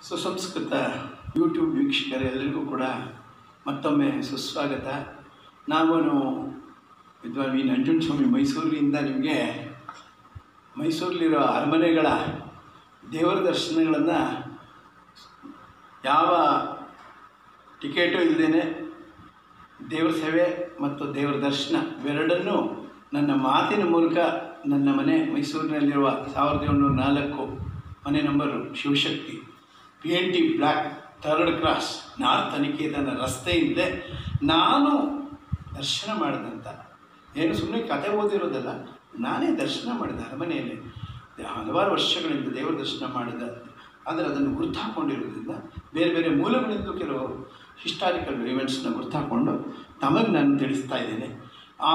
ಸುಸಂಸ್ಕೃತ ಯೂಟ್ಯೂಬ್ ವೀಕ್ಷಕರೆಲ್ಲರಿಗೂ ಕೂಡ ಮತ್ತೊಮ್ಮೆ ಸುಸ್ವಾಗತ ನಾನು ವಿದ್ವಾನ್ ವಿ ನಂಜುಂಡಸ್ವಾಮಿ ಮೈಸೂರಿನಿಂದ ನಿಮಗೆ ಮೈಸೂರಲ್ಲಿರೋ ಅರಮನೆಗಳ ದೇವರ ದರ್ಶನಗಳನ್ನು ಯಾವ ಟಿಕೆಟು ಇಲ್ಲದೇ ದೇವರ ಸೇವೆ ಮತ್ತು ದೇವರ ದರ್ಶನ ಇವೆರಡನ್ನೂ ನನ್ನ ಮಾತಿನ ಮೂಲಕ ನನ್ನ ಮನೆ ಮೈಸೂರಿನಲ್ಲಿರುವ ಸಾವಿರದ ಏಳ್ನೂರ ನಾಲ್ಕು ಮನೆ number Shivashakti P N T block third cross north Aniketana ರಸ್ತೆಯಿಂದಲೇ ನಾನು ದರ್ಶನ ಮಾಡಿದಂಥ ಏನು ಸುಮ್ಮನೆ ಕತೆ ಓದಿರೋದಲ್ಲ ನಾನೇ ದರ್ಶನ ಮಾಡಿದೆ ಅರಮನೆಯಲ್ಲಿ ಹಲವಾರು ವರ್ಷಗಳಿಂದ ದೇವರ ದರ್ಶನ ಮಾಡಿದ ಆದರೆ ಅದನ್ನು ಗುರ್ತು ಹಾಕ್ಕೊಂಡಿರೋದ್ರಿಂದ ಬೇರೆ ಬೇರೆ ಮೂಲಗಳಿಂದ ಕೆಲವು ಹಿಸ್ಟಾರಿಕಲ್ ಇವೆಂಟ್ಸ್ನ ಗುರ್ತು ಹಾಕ್ಕೊಂಡು ತಮಗೆ ನಾನು ತಿಳಿಸ್ತಾ ಇದ್ದೇನೆ ಆ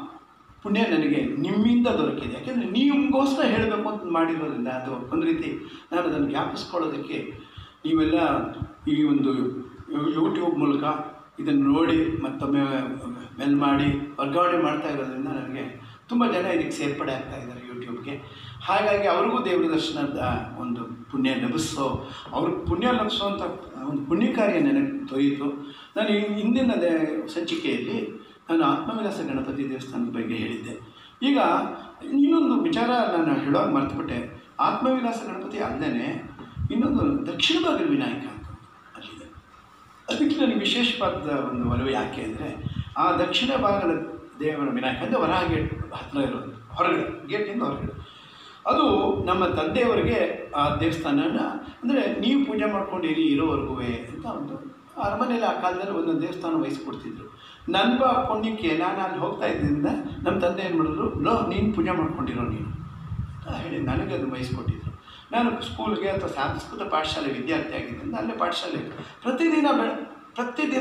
ಪುಣ್ಯ ನನಗೆ ನಿಮ್ಮಿಂದ ದೊರಕಿದೆ ಯಾಕೆಂದರೆ ನಿಮಗೋಸ್ಕರ ಹೇಳಬೇಕು ಅಂತ ಮಾಡಿರೋದ್ರಿಂದ ಅದು ಒಂದು ರೀತಿ ನಾನು ಅದನ್ನು ಜ್ಞಾಪಿಸ್ಕೊಳ್ಳೋದಕ್ಕೆ ನೀವೆಲ್ಲ ಈ ಒಂದು ಯೂಟ್ಯೂಬ್ ಮೂಲಕ ಇದನ್ನು ನೋಡಿ ಮತ್ತೊಮ್ಮೆ ಮೆಲ್ ಮಾಡಿ ವರ್ಗಾವಣೆ ಮಾಡ್ತಾ ಇರೋದ್ರಿಂದ ನನಗೆ ತುಂಬ ಜನ ಇದಕ್ಕೆ ಸೇರ್ಪಡೆ ಆಗ್ತಾ ಇದ್ದಾರೆ ಯೂಟ್ಯೂಬ್ಗೆ ಹಾಗಾಗಿ ಅವ್ರಿಗೂ ದೇವರ ದರ್ಶನದ ಒಂದು ಪುಣ್ಯ ಲಭಿಸೋ ಅವ್ರಿಗೆ ಪುಣ್ಯ ಲಭಿಸೋವಂಥ ಒಂದು ಪುಣ್ಯ ಕಾರ್ಯ ನನಗೆ ದೊರೆಯಿತು ನಾನು ಈ ಹಿಂದಿನ ದೇ ಸಂಚಿಕೆಯಲ್ಲಿ ನಾನು ಆತ್ಮವಿಲಾಸ ಗಣಪತಿ ದೇವಸ್ಥಾನದ ಬಗ್ಗೆ ಹೇಳಿದ್ದೆ ಈಗ ಇನ್ನೊಂದು ವಿಚಾರ ನಾನು ಹೇಳೋಕೆ ಮರ್ತುಬಿಟ್ಟೆ ಆತ್ಮವಿಲಾಸ ಗಣಪತಿ ಅಲ್ಲದೆ ಇನ್ನೊಂದು ದಕ್ಷಿಣ ಭಾಗದ ವಿನಾಯಕ ಅಂತ ಅಲ್ಲಿದೆ ಅದಕ್ಕೆ ನನಗೆ ವಿಶೇಷವಾದ ಒಂದು ಒಲವು ಯಾಕೆ ಅಂದರೆ ಆ ದಕ್ಷಿಣ ಭಾಗದ ದೇವರ ವಿನಾಯಕ ಅಂದರೆ ವರಾಹ ಗೇಟ್ ಹತ್ತಿರ ಇರೋದು ಹೊರಗಡೆ ಗೇಟಿಂದ ಹೊರಗಡೆ ಅದು ನಮ್ಮ ತಂದೆಯವರಿಗೆ ಆ ದೇವಸ್ಥಾನನ ಅಂದರೆ ನೀವು ಪೂಜೆ ಮಾಡ್ಕೊಂಡಿರಿ ಇರೋವರೆಗೂ ಅಂತ ಒಂದು ಅರಮನೆಯಲ್ಲಿ ಆ ಕಾಲದಲ್ಲಿ ಒಂದೊಂದು ದೇವಸ್ಥಾನ ವಹಿಸ್ಕೊಡ್ತಿದ್ರು ನನ್ನ ಪುಣ್ಯಕ್ಕೆ ನಾನು ಅಲ್ಲಿ ಹೋಗ್ತಾ ಇದ್ದರಿಂದ ನಮ್ಮ ತಂದೆ ಏನು ಮಾಡಿದ್ರು ಲೋ ನೀನು ಪೂಜೆ ಮಾಡ್ಕೊಂಡಿರೋ ನೀನು ಅಂತ ಹೇಳಿ ನನಗೆ ಅದು ವಹಿಸ್ಕೊಟ್ಟಿದ್ರು ನಾನು ಸ್ಕೂಲ್ಗೆ ಅಥವಾ ಸಾಂಸ್ಕೃತ ಪಾಠಶಾಲೆ ವಿದ್ಯಾರ್ಥಿ ಆಗಿದ್ದರಿಂದ ಅಲ್ಲೇ ಪಾಠಶಾಲೆ ಪ್ರತಿದಿನ ಬೆಳ ಪ್ರತಿದಿನ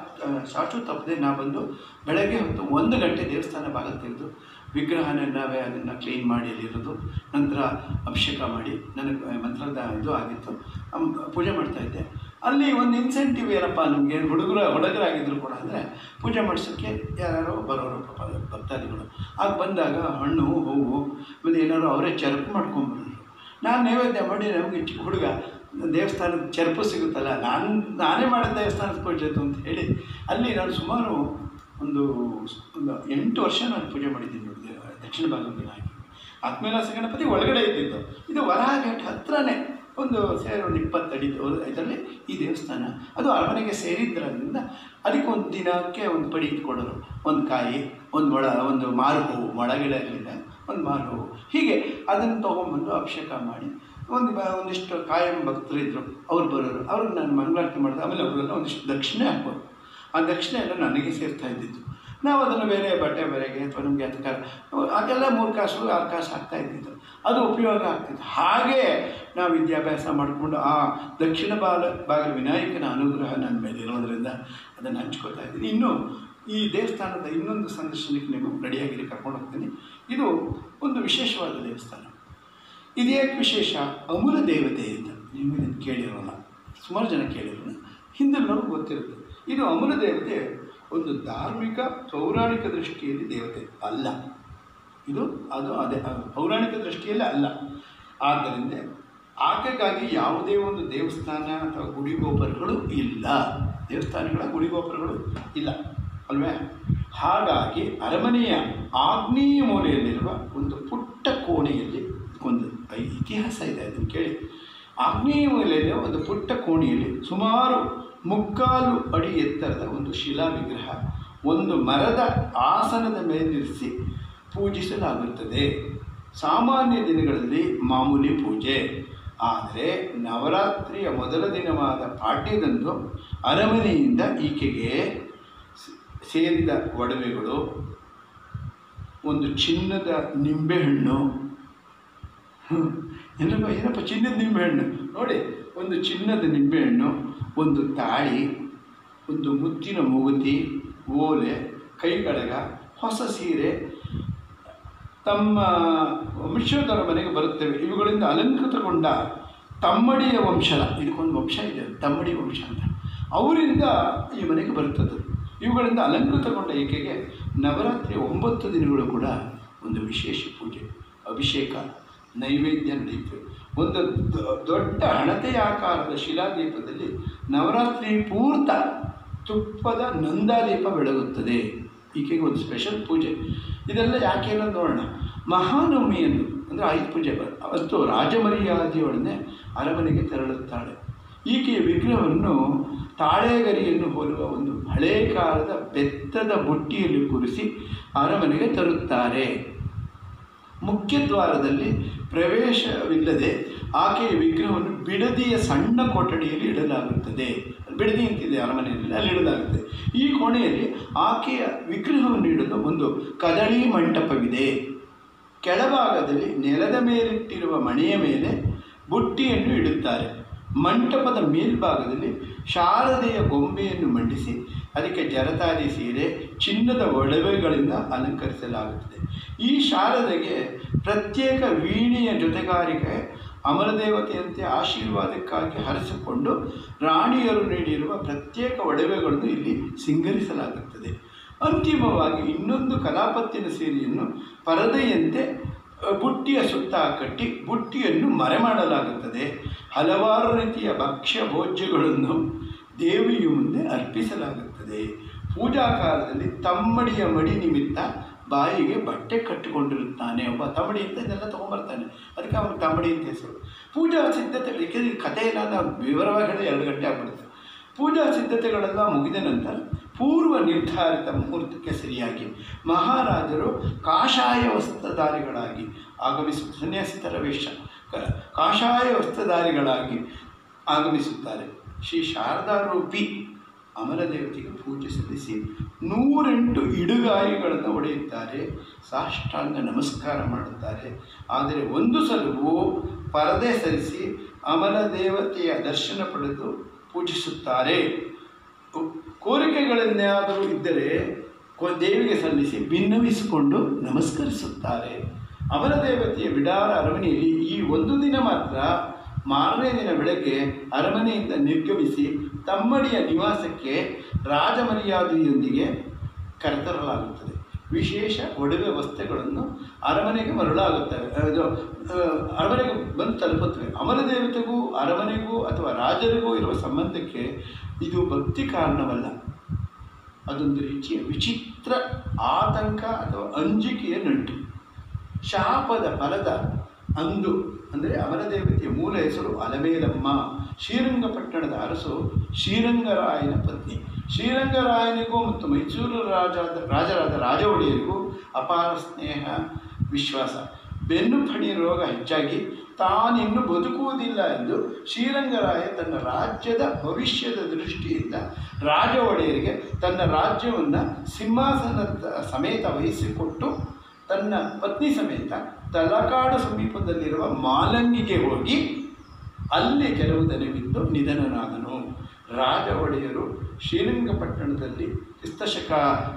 ಶಾಚು ತಪ್ಪದೆ ನಾ ಬಂದು ಬೆಳಗ್ಗೆ ಹೊತ್ತು ಒಂದು ಗಂಟೆ ದೇವಸ್ಥಾನ ಭಾಗ ತೆಗೆದು ವಿಗ್ರಹನ ನಾವೇ ಅದನ್ನು ಕ್ಲೀನ್ ಮಾಡಿ ಅಲ್ಲಿರೋದು ನಂತರ ಅಭಿಷೇಕ ಮಾಡಿ ನನಗೆ ಮಂತ್ರದ ಇದು ಆಗಿತ್ತು ಅಮ್- ಪೂಜೆ ಮಾಡ್ತಾಯಿದ್ದೆ ಅಲ್ಲಿ ಒಂದು ಇನ್ಸೆಂಟಿವ್ ಏನಪ್ಪ ನಮಗೆ ಹುಡುಗರ ಹುಡುಗರಾಗಿದ್ದರು ಕೂಡ ಅಂದರೆ ಪೂಜೆ ಮಾಡಿಸೋಕ್ಕೆ ಯಾರು ಬರೋರು ಪಾಪ ಭಕ್ತಾದಿಗಳು ಆಗ ಬಂದಾಗ ಹಣ್ಣು ಹೂವು ಆಮೇಲೆ ಏನಾದ್ರು ಅವರೇ ಚರಕು ಮಾಡ್ಕೊಂಬರೋರು ನಾನು ನೈವೇದ್ಯ ಮಾಡಿ ನಮಗೆ ಚಿಕ್ಕ ಹುಡುಗ ದೇವಸ್ಥಾನದ ಚರ್ಪು ಸಿಗುತ್ತಲ್ಲ ನಾನು ನಾನೇ ಮಾಡಿದ ದೇವಸ್ಥಾನದ ಪೂಜೆ ಅದು ಅಂತ ಹೇಳಿ ಅಲ್ಲಿ ನಾನು ಸುಮಾರು ಒಂದು ಒಂದು ಎಂಟು ವರ್ಷ ನಾನು ಪೂಜೆ ಮಾಡಿದ್ದೀನಿ ನೋಡಿ ದೇವ- ದಕ್ಷಿಣ ಭಾಗದ ವಿನಾಯಕ ಆತ್ಮವಿಲಾಸ ಗಣಪತಿ ಒಳಗಡೆ ಇದ್ದಿದ್ದು ಇದು ವರಾಹ ಗೇಟ್ ಹತ್ರನೇ ಒಂದು ಸೇರಿ ಒಂದು ಇಪ್ಪತ್ತಡಿ ಇದರಲ್ಲಿ ಈ ದೇವಸ್ಥಾನ ಅದು ಅರಮನೆಗೆ ಸೇರಿದ್ದರಿಂದ ಅದಕ್ಕೆ ಒಂದು ದಿನಕ್ಕೆ ಒಂದು ಪಡಿ ಇಟ್ಕೊಡೋರು ಒಂದು ಕಾಯಿ ಒಂದು ಮೊಳ ಒಂದು ಮಾರು ಹೂವು ಮೊಳಗಿಡಲಿಲ್ಲ ಒಂದು ಮಾರು ಹೂವು ಹೀಗೆ ಅದನ್ನು ತೊಗೊಂಬಂದು ಅಭಿಷೇಕ ಮಾಡಿ ಒಂದು ಬ ಒಂದಿಷ್ಟು ಕಾಯಂ ಭಕ್ತರಿದ್ದರು ಅವ್ರು ಬರೋರು ಅವ್ರಿಗೆ ನಾನು ಮಂಗಳಾರತಿ ಮಾಡಿದೆ ಆಮೇಲೆ ಅವರೆಲ್ಲ ಒಂದಿಷ್ಟು ದಕ್ಷಿಣೆ ಹಾಕ್ಬೋದು ಆ ದಕ್ಷಿಣೆ ಎಲ್ಲ ನನಗೆ ಸೇರ್ತಾ ಇದ್ದಿದ್ದು ನಾವು ಅದನ್ನು ಬೇರೆ ಬಟ್ಟೆ ಬೇರೆಗೆ ಅಥವಾ ನಮಗೆ ಅದಕ್ಕೆ ಅದೆಲ್ಲ ಮೂರು ಕಾಸು ಆರು ಕಾಸು ಹಾಕ್ತಾ ಇದ್ದಿದ್ದು ಅದು ಉಪಯೋಗ ಆಗ್ತಿತ್ತು ಹಾಗೆ ನಾವು ವಿದ್ಯಾಭ್ಯಾಸ ಮಾಡಿಕೊಂಡು ಆ ದಕ್ಷಿಣ ಭಾಗ ಭಾಗದ ವಿನಾಯಕನ ಅನುಗ್ರಹ ನನ್ನ ಮೇಲೆ ಇರೋದರಿಂದ ಅದನ್ನು ಹಂಚ್ಕೋತಾ ಇದ್ದೀನಿ ಇನ್ನು ಈ ದೇವಸ್ಥಾನದ ಇನ್ನೊಂದು ಸಂದರ್ಶನಕ್ಕೆ ನೀವು ರೆಡಿಯಾಗಿ ಕರ್ಕೊಂಡು ಹೋಗ್ತೀನಿ ಇದು ಒಂದು ವಿಶೇಷವಾದ ದೇವಸ್ಥಾನ ಇದ್ಯಾಕೆ ವಿಶೇಷ ಅಮುರ ದೇವತೆ ಅಂತ ನೀವು ಇದನ್ನು ಕೇಳಿರೋಲ್ಲ ಸುಮಾರು ಜನ ಕೇಳಿರೋಲ್ಲ ಹಿಂದಿನವ್ರಿಗೆ ಗೊತ್ತಿರುತ್ತೆ ಇದು ಅಮುರ ದೇವತೆ ಒಂದು ಧಾರ್ಮಿಕ ಪೌರಾಣಿಕ ದೃಷ್ಟಿಯಲ್ಲಿ ದೇವತೆ ಅಲ್ಲ ಇದು ಅದು ಅದೇ ಅದು ಪೌರಾಣಿಕ ದೃಷ್ಟಿಯಲ್ಲಿ ಅಲ್ಲ ಆದ್ದರಿಂದ ಆಕೆಗಾಗಿ ಯಾವುದೇ ಒಂದು ದೇವಸ್ಥಾನ ಅಥವಾ ಗುಡಿ ಗೋಪುರಗಳು ಇಲ್ಲ ದೇವಸ್ಥಾನಗಳ ಗುಡಿ ಗೋಪುರಗಳು ಇಲ್ಲ ಅಲ್ವೇ ಹಾಗಾಗಿ ಅರಮನೆಯ ಆಗ್ನೇಯ ಮೂಲೆಯಲ್ಲಿರುವ ಒಂದು ಪುಟ್ಟ ಕೋಣೆಯಲ್ಲಿ ಒಂದು ಇತಿಹಾಸ ಇದೆ ಅದನ್ನು ಕೇಳಿ ಆಗ್ನೇಯ ಮೂಲೆಯಲ್ಲಿ ಒಂದು ಪುಟ್ಟ ಕೋಣೆಯಲ್ಲಿ ಸುಮಾರು ಮುಕ್ಕಾಲು ಅಡಿ ಎತ್ತರದ ಒಂದು ಶಿಲಾ ವಿಗ್ರಹ ಒಂದು ಮರದ ಆಸನದ ಮೇಲಿರಿಸಿ ಪೂಜಿಸಲಾಗುತ್ತದೆ ಸಾಮಾನ್ಯ ದಿನಗಳಲ್ಲಿ ಮಾಮೂಲಿ ಪೂಜೆ ಆದರೆ ನವರಾತ್ರಿಯ ಮೊದಲ ದಿನವಾದ ಪಾಡ್ಯದಂದು ಅರಮನೆಯಿಂದ ಈಕೆಗೆ ಸೇರಿದ ಒಡವೆಗಳು ಒಂದು ಚಿನ್ನದ ನಿಂಬೆಹಣ್ಣು ಹ್ಮ್. ಏನಪ್ಪ ಏನಪ್ಪ ಚಿನ್ನದ ನಿಂಬೆಹಣ್ಣು ನೋಡಿ ಒಂದು ಚಿನ್ನದ ನಿಂಬೆಹಣ್ಣು ಒಂದು ತಾಳಿ ಒಂದು ಮುತ್ತಿನ ಮೂಗುತಿ ಓಲೆ ಕೈಗಡಗ ಹೊಸ ಸೀರೆ ತಮ್ಮ ವಂಶದವರ ಮನೆಗೆ ಬರುತ್ತೇವೆ ಇವುಗಳಿಂದ ಅಲಂಕೃತಗೊಂಡ ತಮ್ಮಡಿಯ ವಂಶದ ಇದಕ್ಕೊಂದು ವಂಶ ಇದೆ ತಮ್ಮಡಿ ವಂಶ ಅಂತ ಅವರಿಂದ ಈ ಮನೆಗೆ ಬರುತ್ತದೆ ಇವುಗಳಿಂದ ಅಲಂಕೃತಗೊಂಡ ಈಕೆಗೆ ನವರಾತ್ರಿ ಒಂಬತ್ತು ದಿನಗಳು ಕೂಡ ಒಂದು ವಿಶೇಷ ಪೂಜೆ ಅಭಿಷೇಕ ನೈವೇದ್ಯ ನಡೆಯಿತು ಒಂದು ದೊ- ದೊಡ್ಡ ಹಣತೆಯ ಆಕಾರದ ಶಿಲಾದೀಪದಲ್ಲಿ ನವರಾತ್ರಿ ಪೂರ್ತ ತುಪ್ಪದ ನಂದಾದೀಪ ಬೆಳಗುತ್ತದೆ ಈಕೆಗೆ ಒಂದು ಸ್ಪೆಷಲ್ ಪೂಜೆ ಇದೆಲ್ಲ ಯಾಕೆ ಅನ್ನೋದು ನೋಡೋಣ ಮಹಾನವಮಿಯನ್ನು ಅಂದರೆ ಆಯುಧ ಪೂಜೆ ಬ- ಅವತ್ತು ರಾಜಮರ್ಯಾದೆಯೊಡನೆ ಅರಮನೆಗೆ ತೆರಳುತ್ತಾಳೆ ಈಕೆಯ ವಿಗ್ರಹವನ್ನು ತಾಳೆಗರಿಯನ್ನು ಹೋಲುವ ಒಂದು ಹಳೇ ಕಾಲದ ಬೆತ್ತದ ಬುಟ್ಟಿಯಲ್ಲಿ ಕೂರಿಸಿ ಅರಮನೆಗೆ ತರುತ್ತಾರೆ ಮುಖ್ಯ ದ್ವಾರದಲ್ಲಿ ಪ್ರವೇಶವಿಲ್ಲದೆ ಆಕೆಯ ವಿಗ್ರಹವನ್ನು ಬಿಡದಿಯ ಸಣ್ಣ ಕೊಠಡಿಯಲ್ಲಿ ಇಡಲಾಗುತ್ತದೆ ಬಿಡದಿ ಅಂತಿದೆ ಅರಮನೆಯಲ್ಲಿ ಅಲ್ಲಿ ಇಡಲಾಗುತ್ತದೆ ಈ ಕೋಣೆಯಲ್ಲಿ ಆಕೆಯ ವಿಗ್ರಹವನ್ನು ಇಡಲು ಒಂದು ಕದಳಿ ಮಂಟಪವಿದೆ ಕೆಳಭಾಗದಲ್ಲಿ ನೆಲದ ಮೇಲಿಟ್ಟಿರುವ ಮಣೆಯ ಮೇಲೆ ಬುಟ್ಟಿಯನ್ನು ಇಡುತ್ತಾರೆ ಮಂಟಪದ ಮೇಲ್ಭಾಗದಲ್ಲಿ ಶಾರದೆಯ ಗೊಂಬೆಯನ್ನು ಮಂಡಿಸಿ ಅದಕ್ಕೆ ಜರತಾರಿ ಸೀರೆ ಚಿನ್ನದ ಒಡವೆಗಳಿಂದ ಅಲಂಕರಿಸಲಾಗುತ್ತದೆ ಈ ಶಾರದೆಗೆ ಪ್ರತ್ಯೇಕ ವೀಣೆಯ ಜೊತೆಗಾರಿಕೆ ಅಮರದೇವತೆಯಂತೆ ಆಶೀರ್ವಾದಕ್ಕಾಗಿ ಹರಿಸಿಕೊಂಡು ರಾಣಿಯರು ನೀಡಿರುವ ಪ್ರತ್ಯೇಕ ಒಡವೆಗಳನ್ನು ಇಲ್ಲಿ ಸಿಂಗರಿಸಲಾಗುತ್ತದೆ ಅಂತಿಮವಾಗಿ ಇನ್ನೊಂದು ಕಲಾಪತ್ತಿನ ಸೀರೆಯನ್ನು ಪರದೆಯಂತೆ ಅ, ಬುಟ್ಟಿಯ ಸುತ್ತ ಕಟ್ಟಿ ಬುಟ್ಟಿಯನ್ನು ಮರೆಮಾಡಲಾಗುತ್ತದೆ ಹಲವಾರು ರೀತಿಯ ಭಕ್ಷ್ಯ ಭೋಜ್ಯಗಳನ್ನು ದೇವಿಯ ಮುಂದೆ ಅರ್ಪಿಸಲಾಗುತ್ತದೆ ಪೂಜಾ ಕಾಲದಲ್ಲಿ ತಮ್ಮಡಿಯ ಮಡಿ ನಿಮಿತ್ತ ಬಾಯಿಗೆ ಬಟ್ಟೆ ಕಟ್ಟಿಕೊಂಡಿರುತ್ತಾನೆ ಒಬ್ಬ ತಮ್ಮಡಿ ಅಂತ ಇದೆಲ್ಲ ತೊಗೊಂಬರ್ತಾನೆ ಅದಕ್ಕೆ ಅವನು ತಮ್ಮಡಿ ಅಂತ ಹೆಸರು ಪೂಜಾ ಸಿದ್ಧತೆ ಏಕೆಂದರೆ ಕಥೆ ಎಲ್ಲ ನಾವು ವಿವರವಾಗಿ ಹೇಳಿದ್ರೆ ಎರಡು ಗಂಟೆ ಆಗ್ಬಿಡುತ್ತೆ ಪೂಜಾ ಸಿದ್ಧತೆಗಳೆಲ್ಲ ಮುಗಿದ ನಂತರ ಪೂರ್ವ ನಿರ್ಧಾರಿತ ಮುಹೂರ್ತಕ್ಕೆ ಸರಿಯಾಗಿ ಮಹಾರಾಜರು ಕಾಷಾಯ ವಸ್ತ್ರಧಾರಿಗಳಾಗಿ ಆಗಮಿಸು ಸನ್ಯಾಸಿತರ ವೇಷ ಕ- ಕಾಷಾಯ ವಸ್ತ್ರಧಾರಿಗಳಾಗಿ ಆಗಮಿಸುತ್ತಾರೆ ಶ್ರೀ ಶಾರದಾರೂಪಿ ಅಮರದೇವತೆಗೆ ಪೂಜೆ ಸಲ್ಲಿಸಿ ನೂರೆಂಟು ಇಡುಗಾಯಿಗಳನ್ನು ಒಡೆಯುತ್ತಾರೆ ಸಾಷ್ಟಾಂಗ ನಮಸ್ಕಾರ ಮಾಡುತ್ತಾರೆ ಆದರೆ ಒಂದು ಸಲವೂ ಪರದೆ ಸರಿಸಿ ಅಮರ ದೇವತೆಯ ದರ್ಶನ ಪಡೆದು ಪೂಜಿಸುತ್ತಾರೆ ಕೋರಿಕೆಗಳನ್ಯಾದರೂ ಇದ್ದರೆ ಕೊ- ದೇವಿಗೆ ಸಲ್ಲಿಸಿ ಭಿನ್ನವಿಸಿಕೊಂಡು ನಮಸ್ಕರಿಸುತ್ತಾರೆ ಅಮರ ದೇವತೆಯ ಬಿಡಾರ ಅರಮನೆಯಲ್ಲಿ ಈ ಒಂದು ದಿನ ಮಾತ್ರ ಮಾರನೇ ದಿನ ಬೆಳಗ್ಗೆ ಅರಮನೆಯಿಂದ ನಿರ್ಗಮಿಸಿ ತಮ್ಮಡಿಯ ನಿವಾಸಕ್ಕೆ ರಾಜಮರ್ಯಾದೆಯೊಂದಿಗೆ ಕರೆತರಲಾಗುತ್ತದೆ ವಿಶೇಷ ಒಡವೆ ವಸ್ತುಗಳನ್ನು ಅರಮನೆಗೆ ಮರಳಾಗುತ್ತವೆ ಅದು ಆ, ಅರಮನೆಗೆ ಬಂದು ತಲುಪುತ್ತವೆ ಅಮರ ದೇವತೆಗೂ ಅರಮನೆಗೂ ಅಥವಾ ರಾಜರಿಗೂ ಇರುವ ಸಂಬಂಧಕ್ಕೆ ಇದು ಭಕ್ತಿ ಕಾರಣವಲ್ಲ ಅದೊಂದು ರೀತಿಯ ವಿಚಿತ್ರ ಆತಂಕ ಅಥವಾ ಅಂಜಿಕೆಯ ನಂಟು ಶಾಪದ ಫಲದ ಅಂದು ಅಂದರೆ ಅಮರದೇವತೆಯ ಮೂಲ ಹೆಸರು ಅಲಮೇಲಮ್ಮ ಶ್ರೀರಂಗಪಟ್ಟಣದ ಅರಸು ಶ್ರೀರಂಗರಾಯನ ಪತ್ನಿ ಶ್ರೀರಂಗರಾಯನಿಗೂ ಮತ್ತು ಮೈಸೂರು ರಾಜಾದ ರಾಜರಾದ ರಾಜ ಒಡೆಯರಿಗೂ ಅಪಾರ ಸ್ನೇಹ ವಿಶ್ವಾಸ ಬೆನ್ನು ಫಣಿ ರೋಗ ಹೆಚ್ಚಾಗಿ ತಾನಿನ್ನು ಬದುಕುವುದಿಲ್ಲ ಎಂದು ಶ್ರೀರಂಗರಾಯ ತನ್ನ ರಾಜ್ಯದ ಭವಿಷ್ಯದ ದೃಷ್ಟಿಯಿಂದ ರಾಜ ಒಡೆಯರಿಗೆ ತನ್ನ ರಾಜ್ಯವನ್ನು ಸಿಂಹಾಸನದ ಸಮೇತ ವಹಿಸಿಕೊಟ್ಟು ತನ್ನ ಪತ್ನಿ ಸಮೇತ ತಲಕಾಡು ಸಮೀಪದಲ್ಲಿರುವ ಮಾಲಂಗಿಗೆ ಹೋಗಿ ಅಲ್ಲಿ ಕೆಲವು ದಿನವಿದ್ದು ನಿಧನನಾದನು ರಾಜ ಒಡೆಯರು ಶ್ರೀರಂಗಪಟ್ಟಣದಲ್ಲಿ ಕ್ರಿಸ್ತಶಕ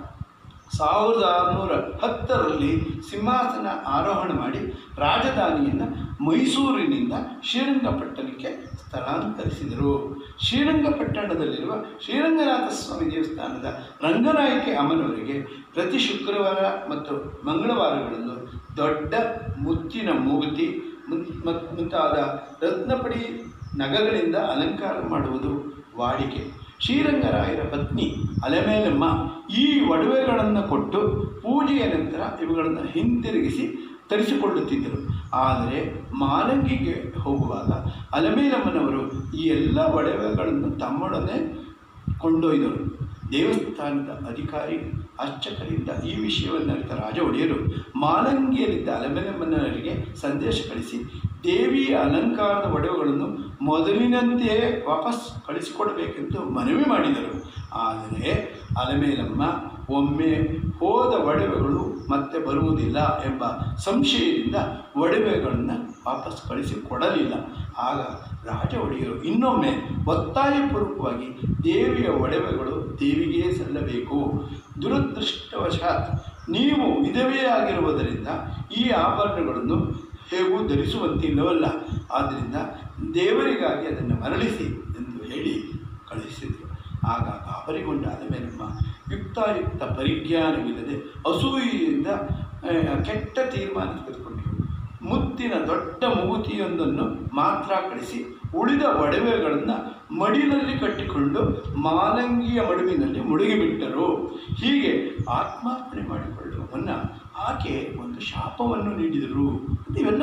ಸಾವಿರದ ಆರುನೂರ ಹತ್ತರಲ್ಲಿ ಸಿಂಹಾಸನ ಆರೋಹಣ ಮಾಡಿ ರಾಜಧಾನಿಯನ್ನು ಮೈಸೂರಿನಿಂದ ಶ್ರೀರಂಗಪಟ್ಟಣಕ್ಕೆ ಸ್ಥಳಾಂತರಿಸಿದರು ಶ್ರೀರಂಗಪಟ್ಟಣದಲ್ಲಿರುವ ಶ್ರೀರಂಗನಾಥ ಸ್ವಾಮಿ ದೇವಸ್ಥಾನದ ರಂಗನಾಯಕಿ ಅಮ್ಮನವರಿಗೆ ಪ್ರತಿ ಶುಕ್ರವಾರ ಮತ್ತು ಮಂಗಳವಾರಗಳಲ್ಲೂ ದೊಡ್ಡ ಮುತ್ತಿನ ಮೂಗುತಿ ಮುನ್- ಮತ್- ಮುಂತಾದ ರತ್ನಪಡಿ ನಗಗಳಿಂದ ಅಲಂಕಾರ ಮಾಡುವುದು ವಾಡಿಕೆ ಶ್ರೀರಂಗರಾಯರ ಪತ್ನಿ ಅಲೆಮೇಲಮ್ಮ ಈ ಒಡವೆಗಳನ್ನು ಕೊಟ್ಟು ಪೂಜೆಯ ನಂತರ ಇವುಗಳನ್ನು ಹಿಂತಿರುಗಿಸಿ ತರಿಸಿಕೊಳ್ಳುತ್ತಿದ್ದರು ಆದರೆ ಮಾಲಂಗಿಗೆ ಹೋಗುವಾಗ ಅಲಮೇಲಮ್ಮನವರು ಈ ಎಲ್ಲ ಒಡವೆಗಳನ್ನು ತಮ್ಮೊಡನೆ ಕೊಂಡೊಯ್ದರು ದೇವಸ್ಥಾನದ ಅಧಿಕಾರಿ ಅರ್ಚಕರಿಂದ ಈ ವಿಷಯವನ್ನು ಅರಿತ ರಾಜ ಒಡೆಯರು ಮಾಲಂಗಿಯಲ್ಲಿದ್ದ ಅಲಮೇಲಮ್ಮನವರಿಗೆ ಸಂದೇಶ ಕಳಿಸಿ ದೇವಿಯ ಅಲಂಕಾರದ ಒಡವೆಗಳನ್ನು ಮೊದಲಿನಂತೆಯೇ ವಾಪಸ್ ಕಳಿಸಿಕೊಡಬೇಕೆಂದು ಮನವಿ ಮಾಡಿದರು ಆದರೆ ಅಲಮೇಲಮ್ಮ ಒಮ್ಮೆ ಹೋದ ಒಡವೆಗಳು ಮತ್ತೆ ಬರುವುದಿಲ್ಲ ಎಂಬ ಸಂಶಯದಿಂದ ಒಡವೆಗಳನ್ನು ವಾಪಸ್ ಕಳಿಸಿಕೊಡಲಿಲ್ಲ ಆಗ ರಾಜ ಒಡೆಯರು ಇನ್ನೊಮ್ಮೆ ಒತ್ತಾಯಪೂರ್ವಕವಾಗಿ ದೇವಿಯ ಒಡವೆಗಳು ದೇವಿಗೇ ಸಲ್ಲಬೇಕು ದುರದೃಷ್ಟವಶಾತ್ ನೀವು ವಿಧವೆಯಾಗಿರುವುದರಿಂದ ಈ ಆಭರಣಗಳನ್ನು ಹೇಗೂ ಧರಿಸುವಂತಿಲ್ಲವಲ್ಲ ಆದ್ದರಿಂದ ದೇವರಿಗಾಗಿ ಅದನ್ನು ಮರಳಿಸಿ ಎಂದು ಹೇಳಿ ಕಳಿಸಿದರು ಆಗ ಗಾಬರಿಗೊಂಡ ಅಲಮೇಲಮ್ಮ ಯುಕ್ತಾಯುಕ್ತ ಪರಿಜ್ಞಾನವಿಲ್ಲದೆ ಅಸೂಯೆಯಿಂದ ಆ, ಕೆಟ್ಟ ತೀರ್ಮಾನ ತೆಗೆದುಕೊಂಡರು ಮುತ್ತಿನ ದೊಡ್ಡ ಮೂಗುತಿಯೊಂದನ್ನು ಮಾತ್ರ ಕಳಿಸಿ ಉಳಿದ ಒಡವೆಗಳನ್ನು ಮಡಿಲಲ್ಲಿ ಕಟ್ಟಿಕೊಂಡು ಮಾಲಂಗಿಯ ಮಡುವಿನಲ್ಲಿ ಮುಳುಗಿಬಿಟ್ಟರು ಹೀಗೆ ಆತ್ಮಾರ್ಪಣೆ ಮಾಡಿಕೊಳ್ಳುವ ಮುನ್ನ ಆಕೆ ಒಂದು ಶಾಪವನ್ನು ನೀಡಿದರು ಇವೆಲ್ಲ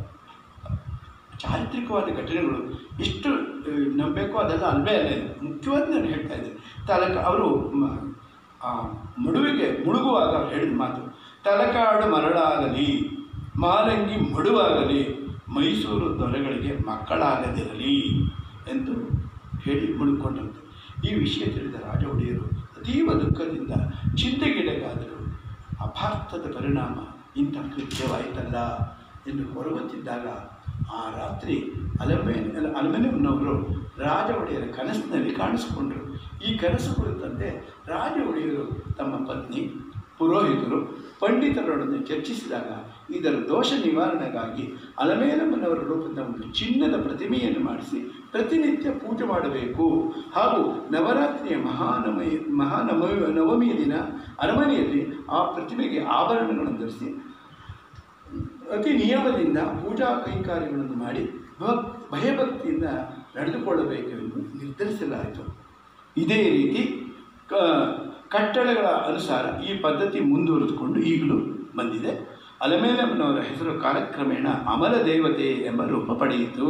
ಚಾರಿತ್ರಿಕವಾದ ಘಟನೆಗಳು ಎಷ್ಟು ಆ, ನಂಬಬೇಕೋ ಅದೆಲ್ಲ ಅಲ್ವೇ ಅಲ್ಲ ಇದು ಮುಖ್ಯವಾದ ನಾನು ಹೇಳ್ತಾ ಇದ್ದೇನೆ ತಲಕ ಅವರು ಮ- ಆ ಮಡುವಿಗೆ ಮುಳುಗುವಾಗ ಅವ್ರು ಹೇಳಿದ ಮಾತು ತಲಕಾಡು ಮರಳಾಗಲಿ ಮಾಲಂಗಿ ಮಡುವಾಗಲಿ ಮೈಸೂರು ದೊರೆಗಳಿಗೆ ಮಕ್ಕಳಾಗದಿರಲಿ ಎಂದು ಹೇಳಿ ಮುಳುಕೊಂಡಂತೆ ಈ ವಿಷಯ ತಿಳಿದ ರಾಜ ಒಡೆಯರು ಅತೀವ ದುಃಖದಿಂದ ಚಿಂತೆಗೀಡಗಾದರು ಅಪಾರ್ಥದ ಪರಿಣಾಮ ಇಂಥ ಕೃತ್ಯವಾಯಿತಲ್ಲ ಎಂದು ಹೊರಗುತ್ತಿದ್ದಾಗ ಆ ರಾತ್ರಿ ಅಲಮೆ ಅಲಮೆನವರು ರಾಜ ಒಡೆಯರ ಕನಸಿನಲ್ಲಿ ಕಾಣಿಸಿಕೊಂಡರು ಈ ಕನಸು ಕುರಿತಂತೆ ರಾಜ ಒಡೆಯರು ತಮ್ಮ ಪತ್ನಿ ಪುರೋಹಿತರು ಪಂಡಿತರೊಡನೆ ಚರ್ಚಿಸಿದಾಗ ಇದರ ದೋಷ ನಿವಾರಣೆಗಾಗಿ ಅಲಮೇಲಮ್ಮನವರ ರೂಪದ ಒಂದು ಚಿನ್ನದ ಪ್ರತಿಮೆಯನ್ನು ಮಾಡಿಸಿ ಪ್ರತಿನಿತ್ಯ ಪೂಜೆ ಮಾಡಬೇಕು ಹಾಗೂ ನವರಾತ್ರಿಯ ಮಹಾನಮಯ ಮಹಾನಮ ನವಮಿಯ ದಿನ ಅರಮನೆಯಲ್ಲಿ ಆ ಪ್ರತಿಮೆಗೆ ಆಭರಣಗಳನ್ನು ಧರಿಸಿ ಅತಿ ನಿಯಮದಿಂದ ಪೂಜಾ ಕೈಂಕಾರ್ಯಗಳನ್ನು ಮಾಡಿ ಭಕ್ ಭಯಭಕ್ತಿಯಿಂದ ನಡೆದುಕೊಳ್ಳಬೇಕೆಂದು ನಿರ್ಧರಿಸಲಾಯಿತು ಇದೇ ರೀತಿ ಕ ಕಟ್ಟಳೆಗಳ ಅನುಸಾರ ಈ ಪದ್ಧತಿ ಮುಂದುವರೆದುಕೊಂಡು ಈಗಲೂ ಬಂದಿದೆ ಅಲಮೇಲಮ್ಮನವರ ಹೆಸರು ಕಾಲಕ್ರಮೇಣ ಅಮರ ದೇವತೆ ಎಂಬ ರೂಪ ಪಡೆಯಿತು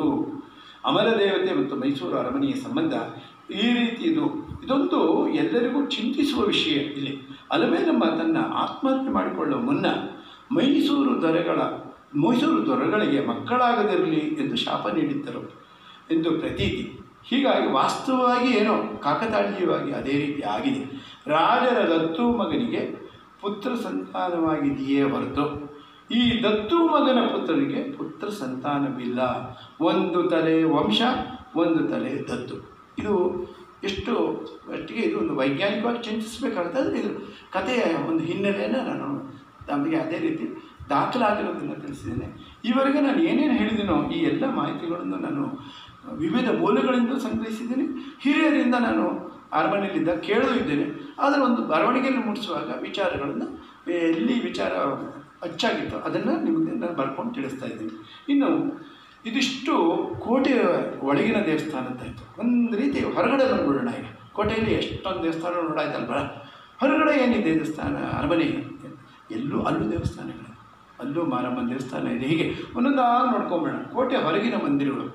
ಅಮರ ದೇವತೆ ಮತ್ತು ಮೈಸೂರು ಅರಮನೆಯ ಸಂಬಂಧ ಈ ರೀತಿ ಇದು ಇದೊಂದು ಎಲ್ಲರಿಗೂ ಚಿಂತಿಸುವ ವಿಷಯ ಇಲ್ಲಿ ಅಲಮೇಲಮ್ಮ ತನ್ನ ಆತ್ಮಹತ್ಯೆ ಮಾಡಿಕೊಳ್ಳುವ ಮುನ್ನ ಮೈಸೂರು ದೊರೆಗಳ ಮೈಸೂರು ದೊರೆಗಳಿಗೆ ಮಕ್ಕಳಾಗದಿರಲಿ ಎಂದು ಶಾಪ ನೀಡಿದ್ದರು ಎಂದು ಪ್ರತೀತಿ ಹೀಗಾಗಿ ವಾಸ್ತವವಾಗಿ ಏನೋ ಕಾಕತಾಳೀಯವಾಗಿ ಅದೇ ರೀತಿ ಆಗಿದೆ ರಾಜರ ದತ್ತು ಮಗನಿಗೆ ಪುತ್ರ ಸಂತಾನವಾಗಿದೆಯೇ ಹೊರತು ಈ ದತ್ತು ಮಗನ ಪುತ್ರನಿಗೆ ಪುತ್ರ ಸಂತಾನವಿಲ್ಲ ಒಂದು ತಲೆ ವಂಶ ಒಂದು ತಲೆ ದತ್ತು ಇದು ಎಷ್ಟು ಮಟ್ಟಿಗೆ ಇದು ಒಂದು ವೈಜ್ಞಾನಿಕವಾಗಿ ಚಿಂತಿಸಬೇಕಾಗ್ತದೆ ಇದು ಕಥೆಯ ಒಂದು ಹಿನ್ನೆಲೆಯನ್ನು ನಾನು ನಮಗೆ ಅದೇ ರೀತಿ ದಾಖಲಾಗಿರೋದನ್ನು ತಿಳಿಸಿದ್ದೇನೆ ಈವರೆಗೆ ನಾನು ಏನೇನು ಹೇಳಿದ್ದೀನೋ ಈ ಎಲ್ಲ ಮಾಹಿತಿಗಳನ್ನು ನಾನು ವಿವಿಧ ಮೂಲಗಳಿಂದ ಸಂಗ್ರಹಿಸಿದ್ದೀನಿ ಹಿರಿಯರಿಂದ ನಾನು ಅರಮನೆಯಲ್ಲಿದ್ದ ಕೇಳೂ ಇದ್ದೇನೆ ಆದರೆ ಒಂದು ಬರವಣಿಗೆಯಲ್ಲಿ ಮೂಡಿಸುವಾಗ ವಿಚಾರಗಳನ್ನು ಎಲ್ಲಿ ವಿಚಾರ ಅಚ್ಚಾಗಿತ್ತು ಅದನ್ನು ನಿಮಗೆ ನಾನು ಬರ್ಕೊಂಡು ತಿಳಿಸ್ತಾ ಇದ್ದೀನಿ ಇನ್ನು ಇದಿಷ್ಟು ಕೋಟೆಯ ಒಳಗಿನ ದೇವಸ್ಥಾನದ್ದಾಯಿತು ಒಂದು ರೀತಿ ಹೊರಗಡೆ ಬಂದ್ಬಿಡೋಣ ಈಗ ಕೋಟೆಯಲ್ಲಿ ಎಷ್ಟೊಂದು ದೇವಸ್ಥಾನ ನೋಡಾಯ್ತಲ್ವ ಹೊರಗಡೆ ಏನಿದೆ ದೇವಸ್ಥಾನ ಅರಮನೆ ಎಲ್ಲೂ ಅಲ್ಲೂ ದೇವಸ್ಥಾನಗಳು ಅಲ್ಲೂ ಮಾರಮ್ಮನ ದೇವಸ್ಥಾನ ಇದೆ ಹೀಗೆ ಒಂದೊಂದಾಗಿ ನೋಡ್ಕೊಂಬೇಡ ಕೋಟೆ ಹೊರಗಿನ ಮಂದಿರಗಳು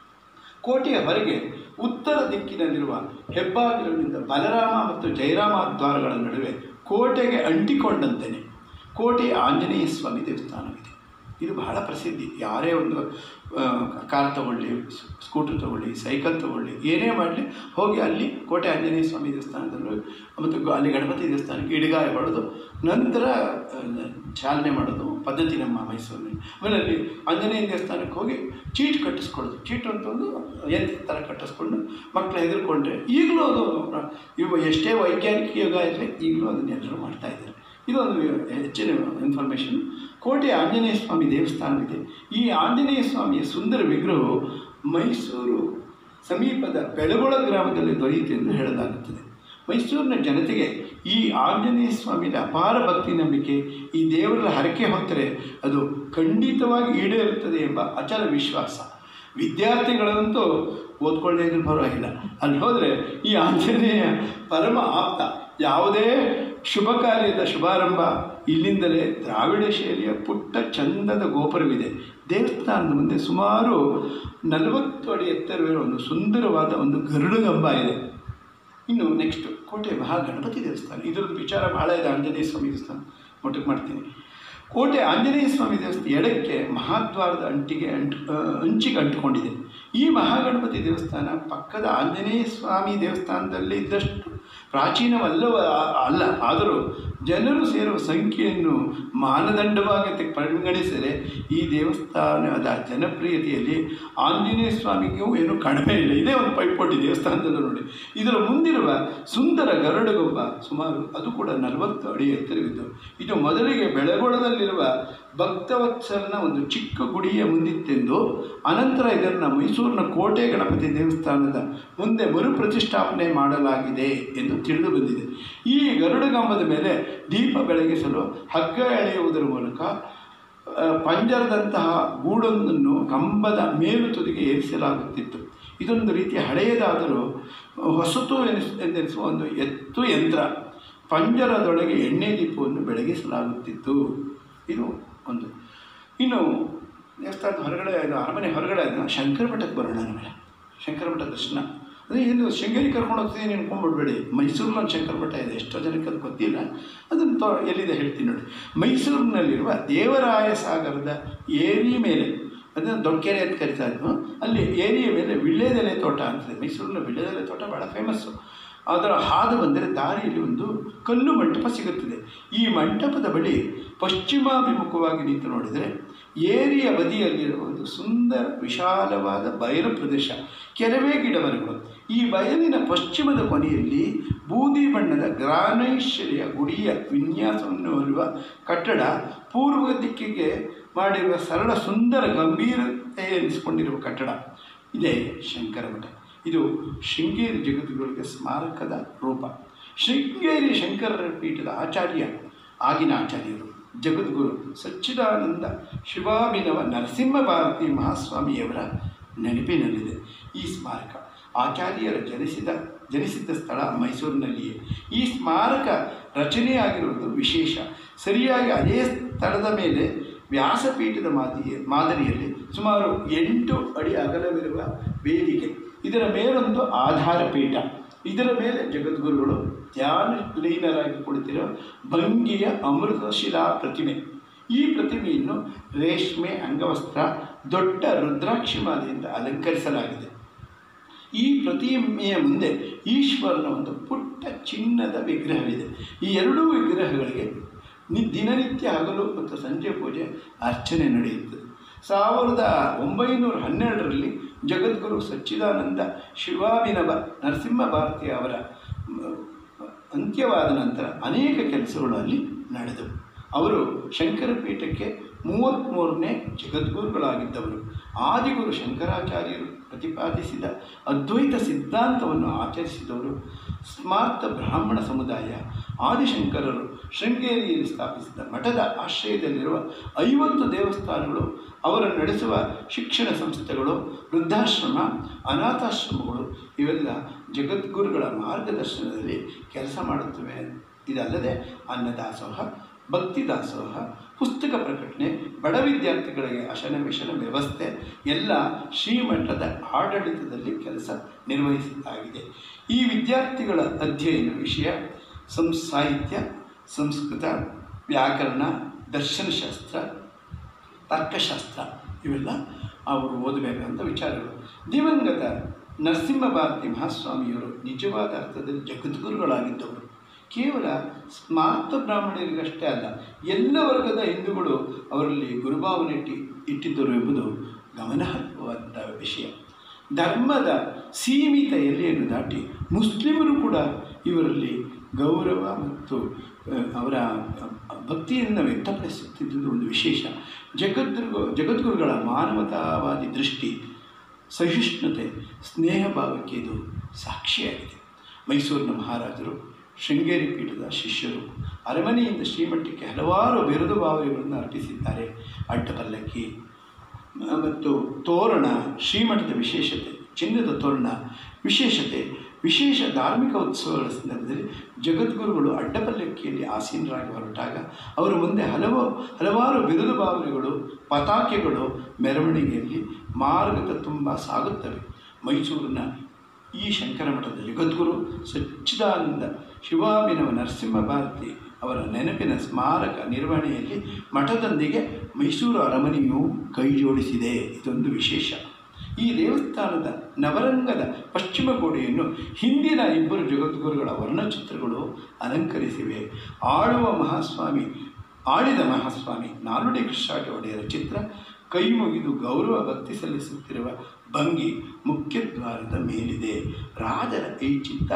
ಕೋಟೆಯ ಹೊರಗೆ ಉತ್ತರ ದಿಕ್ಕಿನಲ್ಲಿರುವ ಹೆಬ್ಬಾಗಿಲಿನಿಂದ ಬಲರಾಮ ಮತ್ತು ಜಯರಾಮ ದ್ವಾರಗಳ ನಡುವೆ ಕೋಟೆಗೆ ಅಂಟಿಕೊಂಡಂತೆಯೇ ಕೋಟೆಯ ಆಂಜನೇಯ ಸ್ವಾಮಿ ದೇವಸ್ಥಾನವಿದೆ ಇದು ಬಹಳ ಪ್ರಸಿದ್ಧಿ ಯಾರೇ ಒಂದು ಆ, ಕಾರ್ ತಗೊಳ್ಳಿ ಸ್- ಸ್ಕೂಟರ್ ತಗೊಳ್ಳಿ ಸೈಕಲ್ ತಗೊಳ್ಳಿ ಏನೇ ಮಾಡಲಿ ಹೋಗಿ ಅಲ್ಲಿ ಕೋಟೆ ಆಂಜನೇಯ ಸ್ವಾಮಿ ದೇವಸ್ಥಾನದಲ್ಲೂ ಮತ್ತು ಗ- ಅಲ್ಲಿ ಗಣಪತಿ ದೇವಸ್ಥಾನಕ್ಕೆ ಇಡಿಗಾಯ ಹೊಡೆದು ನಂತರ ಆ, ಚಾಲನೆ ಮಾಡೋದು ಪದ್ಧತಿ ನಮ್ಮ ಮೈಸೂರಿನಲ್ಲಿ ಆಮೇಲೆ ಅಲ್ಲಿ ಆಂಜನೇಯ ದೇವಸ್ಥಾನಕ್ಕೆ ಹೋಗಿ ಚೀಟ್ ಕಟ್ಟಿಸ್ಕೊಳ್ಳೋದು ಚೀಟ್ ಅಂತ ಒಂದು ಯಂತ್ರ ಥರ ಕಟ್ಟಿಸ್ಕೊಂಡು ಮಕ್ಕಳು ಹೆದರ್ಕೊಂಡ್ರೆ ಈಗಲೂ ಅದು ಇವ ಎಷ್ಟೇ ವೈಜ್ಞಾನಿಕ ಯುಗ ಇರಲಿ ಈಗಲೂ ಅದನ್ನ ಎಲ್ಲರೂ ಮಾಡ್ತಾ ಇದ್ದಾರೆ ಇದೊಂದು ಹೆಚ್ಚಿನ ಇನ್ಫಾರ್ಮೇಷನ್ ಕೋಟೆ ಆಂಜನೇಯ ಸ್ವಾಮಿ ದೇವಸ್ಥಾನವಿದೆ ಈ ಆಂಜನೇಯ ಸ್ವಾಮಿಯ ಸುಂದರ ವಿಗ್ರಹವು ಮೈಸೂರು ಸಮೀಪದ ಬೆಳಗೊಳ ಗ್ರಾಮದಲ್ಲಿ ದೊರೆಯಿತು ಎಂದು ಹೇಳಲಾಗುತ್ತದೆ ಮೈಸೂರಿನ ಜನತೆಗೆ ಈ ಆಂಜನೇಯ ಸ್ವಾಮಿಯ ಅಪಾರ ಭಕ್ತಿ ನಂಬಿಕೆ ಈ ದೇವರ ಹರಕೆ ಹೊತ್ತರೆ ಅದು ಖಂಡಿತವಾಗಿ ಈಡೇರುತ್ತದೆ ಎಂಬ ಅಚಲ ವಿಶ್ವಾಸ ವಿದ್ಯಾರ್ಥಿಗಳಂತೂ ಓದ್ಕೊಳ್ಳೇ ಇದ್ರೂ ಪರವಾಗಿಲ್ಲ ಅಲ್ಲಿ ಹೋದರೆ ಈ ಆಂಜನೇಯ ಪರಮ ಆಪ್ತ ಯಾವುದೇ ಶುಭ ಕಾರ್ಯದ ಶುಭಾರಂಭ ಇಲ್ಲಿಂದಲೇ ದ್ರಾವಿಡ ಶೈಲಿಯ ಪುಟ್ಟ ಚಂದದ ಗೋಪುರವಿದೆ ದೇವಸ್ಥಾನದ ಮುಂದೆ ಸುಮಾರು ನಲವತ್ತು ಅಡಿ ಎತ್ತರವಿರುವ ಒಂದು ಸುಂದರವಾದ ಒಂದು ಗರುಡಗಂಬ ಇದೆ ಇನ್ನು ನೆಕ್ಸ್ಟ್ ಕೋಟೆ ಮಹಾಗಣಪತಿ ದೇವಸ್ಥಾನ ಇದರದ್ದು ವಿಚಾರ ಭಾಳ ಇದೆ ಆಂಜನೇಯ ಸ್ವಾಮಿ ದೇವಸ್ಥಾನ ಮೊಟ್ಟಕ್ಕೆ ಮಾಡ್ತೀನಿ ಕೋಟೆ ಆಂಜನೇಯ ಸ್ವಾಮಿ ದೇವಸ್ಥಾನ ಎಡಕ್ಕೆ ಮಹಾದ್ವಾರದ ಅಂಟಿಗೆ ಅಂಟು ಆ, ಅಂಚಿಗೆ ಅಂಟಿಕೊಂಡಿದೆ ಈ ಮಹಾಗಣಪತಿ ದೇವಸ್ಥಾನ ಪಕ್ಕದ ಆಂಜನೇಯ ಸ್ವಾಮಿ ದೇವಸ್ಥಾನದಲ್ಲಿ ಇದ್ದಷ್ಟು ಪ್ರಾಚೀನವಲ್ಲವ ಅಲ್ಲ ಆದರೂ ಜನರು ಸೇರುವ ಸಂಖ್ಯೆಯನ್ನು ಮಾನದಂಡವಾಗಿ ತೆ- ಪರಿಗಣಿಸಿದರೆ ಈ ದೇವಸ್ಥಾನದ ಜನಪ್ರಿಯತೆಯಲ್ಲಿ ಆಂಜನೇಯ ಸ್ವಾಮಿಗೂ ಏನೂ ಕಡಿಮೆ ಇಲ್ಲ ಇದೇ ಒಂದು ಪೈಪೋಟಿ ದೇವಸ್ಥಾನದಲ್ಲೂ ನೋಡಿ ಇದರ ಮುಂದಿರುವ ಸುಂದರ ಗರುಡಗೊಬ್ಬ ಸುಮಾರು ಅದು ಕೂಡ ನಲವತ್ತು ಅಡಿ ಎತ್ತರವಿದ್ದು ಇದು ಮೊದಲಿಗೆ ಬೆಳಗೊಳದಲ್ಲಿರುವ ಭಕ್ತವತ್ಸಲನ ಒಂದು ಚಿಕ್ಕ ಗುಡಿಯ ಮುಂದಿತ್ತೆಂದು ಅನಂತರ ಇದನ್ನು ಮೈಸೂರಿನ ಕೋಟೆ ಗಣಪತಿ ದೇವಸ್ಥಾನದ ಮುಂದೆ ಮರುಪ್ರತಿಷ್ಠಾಪನೆ ಮಾಡಲಾಗಿದೆ ಎಂದು ತಿಳಿದು ಬಂದಿದೆ ಈ ಗರುಡಗಂಬದ ಮೇಲೆ ದೀಪ ಬೆಳಗಿಸಲು ಹಗ್ಗ ಎಳೆಯುವುದರ ಮೂಲಕ ಆ, ಪಂಜರದಂತಹ ಗೂಡೊಂದನ್ನು ಕಂಬದ ಮೇಲು ತುದಿಗೆ ಏರಿಸಲಾಗುತ್ತಿತ್ತು ಇದೊಂದು ರೀತಿಯ ಹಳೆಯದಾದರೂ ಹೊಸತು ಎನಿಸ್ ಎಂದೆನಿಸುವ ಒಂದು ಎತ್ತು ಯಂತ್ರ ಪಂಜರದೊಳಗೆ ಎಣ್ಣೆ ದೀಪವನ್ನು ಬೆಳಗಿಸಲಾಗುತ್ತಿತ್ತು ಇದು ಒಂದು ಇನ್ನು ದೇವಸ್ಥಾನದ ಹೊರಗಡೆ ಇದು ಅರಮನೆ ಹೊರಗಡೆ ಅದನ್ನ ಶಂಕರ ಮಠಕ್ಕೆ ಬರೋಣ ನಮಗೆ ಶಂಕರ ಮಠ ದರ್ಶನ ಅದೇ ಏನು ಶೃಂಗೇರಿ ಕರ್ಕೊಂಡು ಹೋಗ್ತೀನಿ ಅನ್ಕೊಂಡ್ಬಿಡ್ಬೇಡಿ ಮೈಸೂರಲ್ಲಿ ಒಂದು ಶಂಕರ ಮಠ ಇದೆ ಎಷ್ಟೋ ಜನಕ್ಕೆ ಅದು ಗೊತ್ತಿಲ್ಲ ಅದನ್ನು ತೊ ಎಲ್ಲಿದೆ ಹೇಳ್ತೀನಿ ನೋಡಿ ಮೈಸೂರಿನಲ್ಲಿರುವ ದೇವರಾಯ ಸಾಗರದ ಏರಿ ಮೇಲೆ ಅದನ್ನು ದೊಡ್ಡಕೆರೆ ಅಂತ ಕರಿತಾ ಇದ್ವು ಅಲ್ಲಿ ಏರಿಯ ಮೇಲೆ ವಿಳ್ಳೆದೆಲೆ ತೋಟ ಅಂತಿದೆ ಮೈಸೂರಿನ ವಿಳ್ಳೆದೆಲೆ ತೋಟ ಭಾಳ ಫೇಮಸ್ಸು ಅದರ ಹಾದು ಬಂದರೆ ದಾರಿಯಲ್ಲಿ ಒಂದು ಕಲ್ಲು ಮಂಟಪ ಸಿಗುತ್ತದೆ ಈ ಮಂಟಪದ ಬಳಿ ಪಶ್ಚಿಮಾಭಿಮುಖವಾಗಿ ನಿಂತು ನೋಡಿದರೆ ಏರಿಯ ಬದಿಯಲ್ಲಿರುವ ಒಂದು ಸುಂದರ ವಿಶಾಲವಾದ ಬಯಲು ಪ್ರದೇಶ ಕೆಲವೇ ಗಿಡಮರಗಳು ಈ ಬಯಲಿನ ಪಶ್ಚಿಮದ ಕೊನೆಯಲ್ಲಿ ಬೂದಿ ಬಣ್ಣದ ಗ್ರಾನೈಶ್ವರ್ಯ ಗುಡಿಯ ವಿನ್ಯಾಸವನ್ನು ಹೊರುವ ಕಟ್ಟಡ ಪೂರ್ವ ದಿಕ್ಕಿಗೆ ಮಾಡಿರುವ ಸರಳ ಸುಂದರ ಗಂಭೀರತೆ ಎನಿಸಿಕೊಂಡಿರುವ ಕಟ್ಟಡ ಇದೇ ಶಂಕರ ಮಠ ಇದು ಶೃಂಗೇರಿ ಜಗದ್ಗುರುಗೆ ಸ್ಮಾರಕದ ರೂಪ ಶೃಂಗೇರಿ ಶಂಕರರ ಪೀಠದ ಆಚಾರ್ಯ ಆಗಿನ ಆಚಾರ್ಯರು ಜಗದ್ಗುರು ಸಚ್ಚಿದಾನಂದ ಶಿವಾಭಿನವ ನರಸಿಂಹ ಭಾರತಿ ಮಹಾಸ್ವಾಮಿಯವರ ನೆನಪಿನಲ್ಲಿದೆ ಈ ಸ್ಮಾರಕ ಆಚಾರ್ಯರ ಜನಿಸಿದ ಜನಿಸಿದ್ದ ಸ್ಥಳ ಮೈಸೂರಿನಲ್ಲಿಯೇ ಈ ಸ್ಮಾರಕ ರಚನೆಯಾಗಿರುವುದು ವಿಶೇಷ ಸರಿಯಾಗಿ ಅದೇ ಸ್ಥಳದ ಮೇಲೆ ವ್ಯಾಸಪೀಠದ ಮಾದರಿಯ ಮಾದರಿಯಲ್ಲಿ ಸುಮಾರು ಎಂಟು ಅಡಿ ಅಗಲವಿರುವ ವೇದಿಕೆ ಇದರ ಮೇಲೊಂದು ಆಧಾರ ಪೀಠ ಇದರ ಮೇಲೆ ಜಗದ್ಗುರುಗಳು ಧ್ಯಾನ ಲೀನರಾಗಿ ಕುಳಿತಿರುವ ಭಂಗಿಯ ಅಮೃತಶಿಲಾ ಪ್ರತಿಮೆ ಈ ಪ್ರತಿಮೆಯನ್ನು ರೇಷ್ಮೆ ಅಂಗವಸ್ತ್ರ ದೊಡ್ಡ ರುದ್ರಾಕ್ಷಿ ಮಾಲೆಯಿಂದ ಅಲಂಕರಿಸಲಾಗಿದೆ ಈ ಪ್ರತಿಮೆಯ ಮುಂದೆ ಈಶ್ವರನ ಒಂದು ಪುಟ್ಟ ಚಿನ್ನದ ವಿಗ್ರಹವಿದೆ ಈ ಎರಡೂ ವಿಗ್ರಹಗಳಿಗೆ ನಿ ದಿನನಿತ್ಯ ಹಗಲು ಮತ್ತು ಸಂಜೆ ಪೂಜೆ ಅರ್ಚನೆ ನಡೆಯುತ್ತದೆ ಸಾವಿರದ ಒಂಬೈನೂರ ಹನ್ನೆರಡರಲ್ಲಿ ಜಗದ್ಗುರು ಸಚ್ಚಿದಾನಂದ ಶಿವಾಭಿನವ ನರಸಿಂಹ ಭಾರತಿ ಅವರ ಮ್, ಅಂತ್ಯವಾದ ನಂತರ ಅನೇಕ ಕೆಲಸಗಳು ಅಲ್ಲಿ ನಡೆದವು ಅವರು ಶಂಕರ ಪೀಠಕ್ಕೆ ಮೂವತ್ತ್ಮೂರನೇ ಜಗದ್ಗುರುಗಳಾಗಿದ್ದವರು ಆದಿಗುರು ಶಂಕರಾಚಾರ್ಯರು ಪ್ರತಿಪಾದಿಸಿದ ಅದ್ವೈತ ಸಿದ್ಧಾಂತವನ್ನು ಆಚರಿಸಿದವರು ಸ್ಮಾರ್ತ ಬ್ರಾಹ್ಮಣ ಸಮುದಾಯ ಆದಿಶಂಕರರು ಶೃಂಗೇರಿಯಲ್ಲಿ ಸ್ಥಾಪಿಸಿದ ಮಠದ ಆಶ್ರಯದಲ್ಲಿರುವ ಐವತ್ತು ದೇವಸ್ಥಾನಗಳು ಅವರು ನಡೆಸುವ ಶಿಕ್ಷಣ ಸಂಸ್ಥೆಗಳು ವೃದ್ಧಾಶ್ರಮ ಅನಾಥಾಶ್ರಮಗಳು ಇವೆಲ್ಲ ಜಗದ್ಗುರುಗಳ ಮಾರ್ಗದರ್ಶನದಲ್ಲಿ ಕೆಲಸ ಮಾಡುತ್ತವೆ ಇದಲ್ಲದೆ ಅನ್ನದಾಸೋಹ ಭಕ್ತಿ ದಾಸೋಹ ಪುಸ್ತಕ ಪ್ರಕಟಣೆ ಬಡ ವಿದ್ಯಾರ್ಥಿಗಳಿಗೆ ಅಶನ ವಿಷನ ವ್ಯವಸ್ಥೆ ಎಲ್ಲ ಶ್ರೀಮಠದ ಆಡಳಿತದಲ್ಲಿ ಕೆಲಸ ನಿರ್ವಹಿಸಲಾಗಿದೆ ಈ ವಿದ್ಯಾರ್ಥಿಗಳ ಅಧ್ಯಯನ ವಿಷಯ ಸಂ ಸಾಹಿತ್ಯ ಸಂಸ್ಕೃತ ವ್ಯಾಕರಣ ದರ್ಶನಶಾಸ್ತ್ರ ತರ್ಕಶಾಸ್ತ್ರ ಇವೆಲ್ಲ ಅವರು ಓದಬೇಕಂತ ವಿಚಾರಗಳು ದಿವಂಗತ ನರಸಿಂಹ ಭಾರತಿ ಮಹಾಸ್ವಾಮಿಯವರು ನಿಜವಾದ ಅರ್ಥದಲ್ಲಿ ಜಗದ್ಗುರುಗಳಾಗಿದ್ದವರು ಕೇವಲ ಸ್ಮಾರ್ತ ಬ್ರಾಹ್ಮಣರಿಗಷ್ಟೇ ಅಲ್ಲ ಎಲ್ಲ ವರ್ಗದ ಹಿಂದೂಗಳು ಅವರಲ್ಲಿ ಗುರುಭಾವನೆ ಇಟ್ಟಿ ಇಟ್ಟಿದ್ದರು ಎಂಬುದು ಗಮನಾರ್ಹವಾದ ವಿಷಯ ಧರ್ಮದ ಸೀಮಿತ ಎಲ್ಲೆಯನ್ನು ದಾಟಿ ಮುಸ್ಲಿಮರು ಕೂಡ ಇವರಲ್ಲಿ ಗೌರವ ಮತ್ತು ಆ, ಅವರ ಭಕ್ತಿಯನ್ನು ವ್ಯಕ್ತಪಡಿಸುತ್ತಿದ್ದುದು ಒಂದು ವಿಶೇಷ ಜಗದ್ಗುರು ಜಗದ್ಗುರುಗಳ ಮಾನವತಾವಾದಿ ದೃಷ್ಟಿ ಸಹಿಷ್ಣುತೆ ಸ್ನೇಹ ಭಾವಕ್ಕೆ ಇದು ಸಾಕ್ಷಿಯಾಗಿದೆ ಮೈಸೂರಿನ ಮಹಾರಾಜರು ಶೃಂಗೇರಿ ಪೀಠದ ಶಿಷ್ಯರು ಅರಮನೆಯಿಂದ ಶ್ರೀಮಠಕ್ಕೆ ಹಲವಾರು ಬಿರುದು ಭಾವನೆಗಳನ್ನು ಅರ್ಪಿಸಿದ್ದಾರೆ ಅಡ್ಡಪಲ್ಲಕ್ಕಿ ಮ- ಮತ್ತು ತೋರಣ ಶ್ರೀಮಠದ ವಿಶೇಷತೆ ಚಿನ್ನದ ತೋರಣ ವಿಶೇಷತೆ ವಿಶೇಷ ಧಾರ್ಮಿಕ ಉತ್ಸವಗಳ ಸಂದರ್ಭದಲ್ಲಿ ಜಗದ್ಗುರುಗಳು ಅಡ್ಡಪಲ್ಲಕ್ಕಿಯಲ್ಲಿ ಆಸೀನರಾಗಿ ಹೊರಟಾಗ ಅವರ ಮುಂದೆ ಹಲವು ಹಲವಾರು ಬಿರುದು ಭಾವನೆಗಳು ಪತಾಕೆಗಳು ಮೆರವಣಿಗೆಯಲ್ಲಿ ಮಾರ್ಗದ ತುಂಬ ಸಾಗುತ್ತವೆ ಮೈಸೂರಿನ ಈ ಶಂಕರ ಮಠದ ಜಗದ್ಗುರು ಸಚ್ಚಿದಾನಂದ ಶಿವಾಭಿನವ ನರಸಿಂಹ ಭಾರತಿ ಅವರ ನೆನಪಿನ ಸ್ಮಾರಕ ನಿರ್ವಹಣೆಯಲ್ಲಿ ಮಠದೊಂದಿಗೆ ಮೈಸೂರು ಅರಮನೆಯು ಕೈ ಜೋಡಿಸಿದೆ ಇದೊಂದು ವಿಶೇಷ ಈ ದೇವಸ್ಥಾನದ ನವರಂಗದ ಪಶ್ಚಿಮ ಗೋಡೆಯನ್ನು ಹಿಂದಿನ ಇಬ್ಬರು ಜಗದ್ಗುರುಗಳ ವರ್ಣಚಿತ್ರಗಳು ಅಲಂಕರಿಸಿವೆ ಆಳುವ ಮಹಾಸ್ವಾಮಿ ಆಳಿದ ಮಹಾಸ್ವಾಮಿ ನಾಲ್ವಡಿ ಕೃಷ್ಣಾಟ ಒಡೆಯರ ಚಿತ್ರ ಕೈ ಮುಗಿದು ಗೌರವ ಭಕ್ತಿ ಸಲ್ಲಿಸುತ್ತಿರುವ ಭಂಗಿ ಮುಖ್ಯದ್ವಾರದ ಮೇಲಿದೆ ರಾಜರ ಈ ಚಿತ್ತ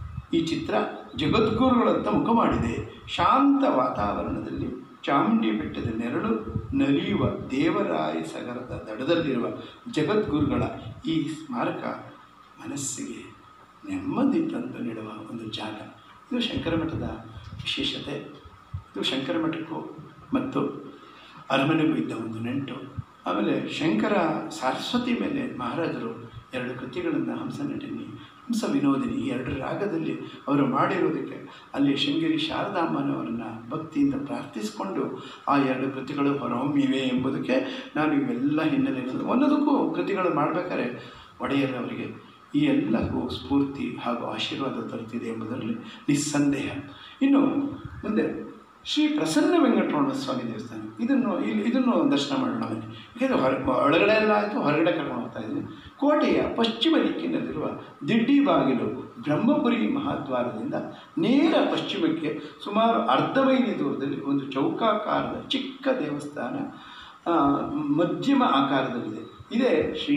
ಈ ಚಿತ್ರ ಜಗದ್ಗುರುಗಳತ್ತ ಮುಖ ಮಾಡಿದೆ ಶಾಂತ ವಾತಾವರಣದಲ್ಲಿ ಚಾಮುಂಡಿ ಬೆಟ್ಟದ ನೆರಳು ನಲಿಯುವ ದೇವರಾಯ ಸಗರದ ದಡದಲ್ಲಿರುವ ಜಗದ್ಗುರುಗಳ ಈ ಸ್ಮಾರಕ ಮನಸ್ಸಿಗೆ ನೆಮ್ಮದಿ ತಂದು ನೀಡುವ ಒಂದು ಜಾಗ ಇದು ಶಂಕರ ಮಠದ ವಿಶೇಷತೆ ಇದು ಶಂಕರ ಮಠಕ್ಕೂ ಮತ್ತು ಅರಮನೆಗೂ ಇದ್ದ ಒಂದು ನೆಂಟು ಆಮೇಲೆ ಶಂಕರ ಸರಸ್ವತಿ ಮೇಲೆ ಮಹಾರಾಜರು ಎರಡು ಕೃತಿಗಳನ್ನು ಹಂಸ ನಟಿನಿ ಹಂಸ ವಿನೋದಿನಿ ಈ ಎರಡು ರಾಗದಲ್ಲಿ ಅವರು ಮಾಡಿರೋದಕ್ಕೆ ಅಲ್ಲಿ ಶೃಂಗೇರಿ ಶಾರದಾಮ್ಮನವರನ್ನು ಭಕ್ತಿಯಿಂದ ಪ್ರಾರ್ಥಿಸಿಕೊಂಡು ಆ ಎರಡು ಕೃತಿಗಳು ಹೊರಹೊಮ್ಮಿವೆ ಎಂಬುದಕ್ಕೆ ನಾನು ಇವೆಲ್ಲ ಹಿನ್ನೆಲೆಗಳು ಒಂದೊಂದಕ್ಕೂ ಕೃತಿಗಳು ಮಾಡಬೇಕಾದ್ರೆ ಒಡೆಯರವರಿಗೆ ಈ ಎಲ್ಲಕ್ಕೂ ಸ್ಫೂರ್ತಿ ಹಾಗೂ ಆಶೀರ್ವಾದ ತರುತ್ತಿದೆ ಎಂಬುದರಲ್ಲಿ ನಿಸ್ಸಂದೇಹ ಇನ್ನು ಮುಂದೆ ಶ್ರೀ ಪ್ರಸನ್ನ ವೆಂಕಟರಮಣ ಸ್ವಾಮಿ ದೇವಸ್ಥಾನ ಇದನ್ನು ಇಲ್ಲಿ ಇದನ್ನು ದರ್ಶನ ಮಾಡೋಣ ಬನ್ನಿ ಯಾಕೆಂದರೆ ಹೊರ ಒಳಗಡೆ ಎಲ್ಲ ಆಯಿತು ಹೊರಗಡೆ ಕರ್ಕೊಂಡು ಹೋಗ್ತಾ ಇದ್ದೀನಿ ಕೋಟೆಯ ಪಶ್ಚಿಮ ದಿಕ್ಕಿನಲ್ಲಿರುವ ದಿಡ್ಡಿ ಬಾಗಿಲು ಬ್ರಹ್ಮಪುರಿ ಮಹಾದ್ವಾರದಿಂದ ನೇರ ಪಶ್ಚಿಮಕ್ಕೆ ಸುಮಾರು ಅರ್ಧ ಮೈಲಿ ದೂರದಲ್ಲಿ ಒಂದು ಚೌಕಾಕಾರದ ಚಿಕ್ಕ ದೇವಸ್ಥಾನ ಆ, ಮಧ್ಯಮ ಆಕಾರದಲ್ಲಿದೆ ಇದೇ ಶ್ರೀ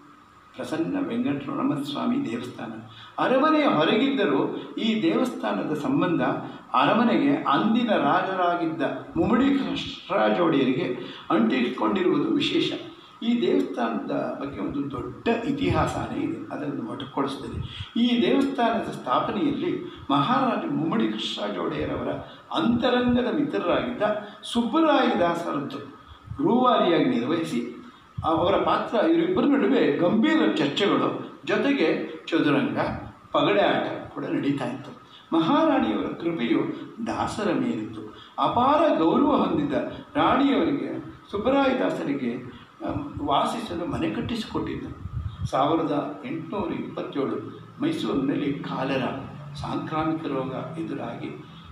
ಪ್ರಸನ್ನ ವೆಂಕಟರಮಣ ಸ್ವಾಮಿ ದೇವಸ್ಥಾನ ಅರಮನೆಯ ಹೊರಗಿದ್ದರೂ ಈ ದೇವಸ್ಥಾನದ ಸಂಬಂಧ ಅರಮನೆಗೆ ಅಂದಿನ ರಾಜರಾಗಿದ್ದ ಮುಮ್ಮಡಿ ಕೃಷ್ಣರಾಜೊಡೆಯರಿಗೆ ಅಂಟಿಕೊಂಡಿರುವುದು ವಿಶೇಷ ಈ ದೇವಸ್ಥಾನದ ಬಗ್ಗೆ ಒಂದು ದೊಡ್ಡ ಇತಿಹಾಸನೇ ಇದೆ ಅದನ್ನು ಮೊಟಕುಗೊಳಿಸ್ತದೆ ಈ ದೇವಸ್ಥಾನದ ಸ್ಥಾಪನೆಯಲ್ಲಿ ಮಹಾರಾಜ ಮುಮ್ಮಡಿ ಕೃಷ್ಣರಾಜ ಒಡೆಯರವರ ಅಂತರಂಗದ ಮಿತ್ರರಾಗಿದ್ದ ಸುಬ್ಬರಾಯದಾಸರದ್ದು ರೂವಾರಿಯಾಗಿ ನಿರ್ವಹಿಸಿ ಅವರ ಪಾತ್ರ ಇವರಿಬ್ಬರ ನಡುವೆ ಗಂಭೀರ ಚರ್ಚೆಗಳು ಜೊತೆಗೆ ಚದುರಂಗ ಪಗಡೆ ಆಟ ಕೂಡ ನಡೀತಾ ಇತ್ತು ಮಹಾರಾಣಿಯವರ ಕೃಪೆಯು ದಾಸರ ಮೇಲಿತ್ತು ಅಪಾರ ಗೌರವ ಹೊಂದಿದ್ದ ರಾಣಿಯವರಿಗೆ ಸುಬ್ಬರಾಯದಾಸರಿಗೆ ಅಮ್, ವಾಸಿಸಲು ಮನೆ ಕಟ್ಟಿಸಿಕೊಟ್ಟಿದ್ದರು ಸಾವಿರದ ಎಂಟುನೂರ ಇಪ್ಪತ್ತೇಳು ಮೈಸೂರಿನಲ್ಲಿ ಕಾಲರ ಸಾಂಕ್ರಾಮಿಕ ರೋಗ ಎದುರಾಗಿ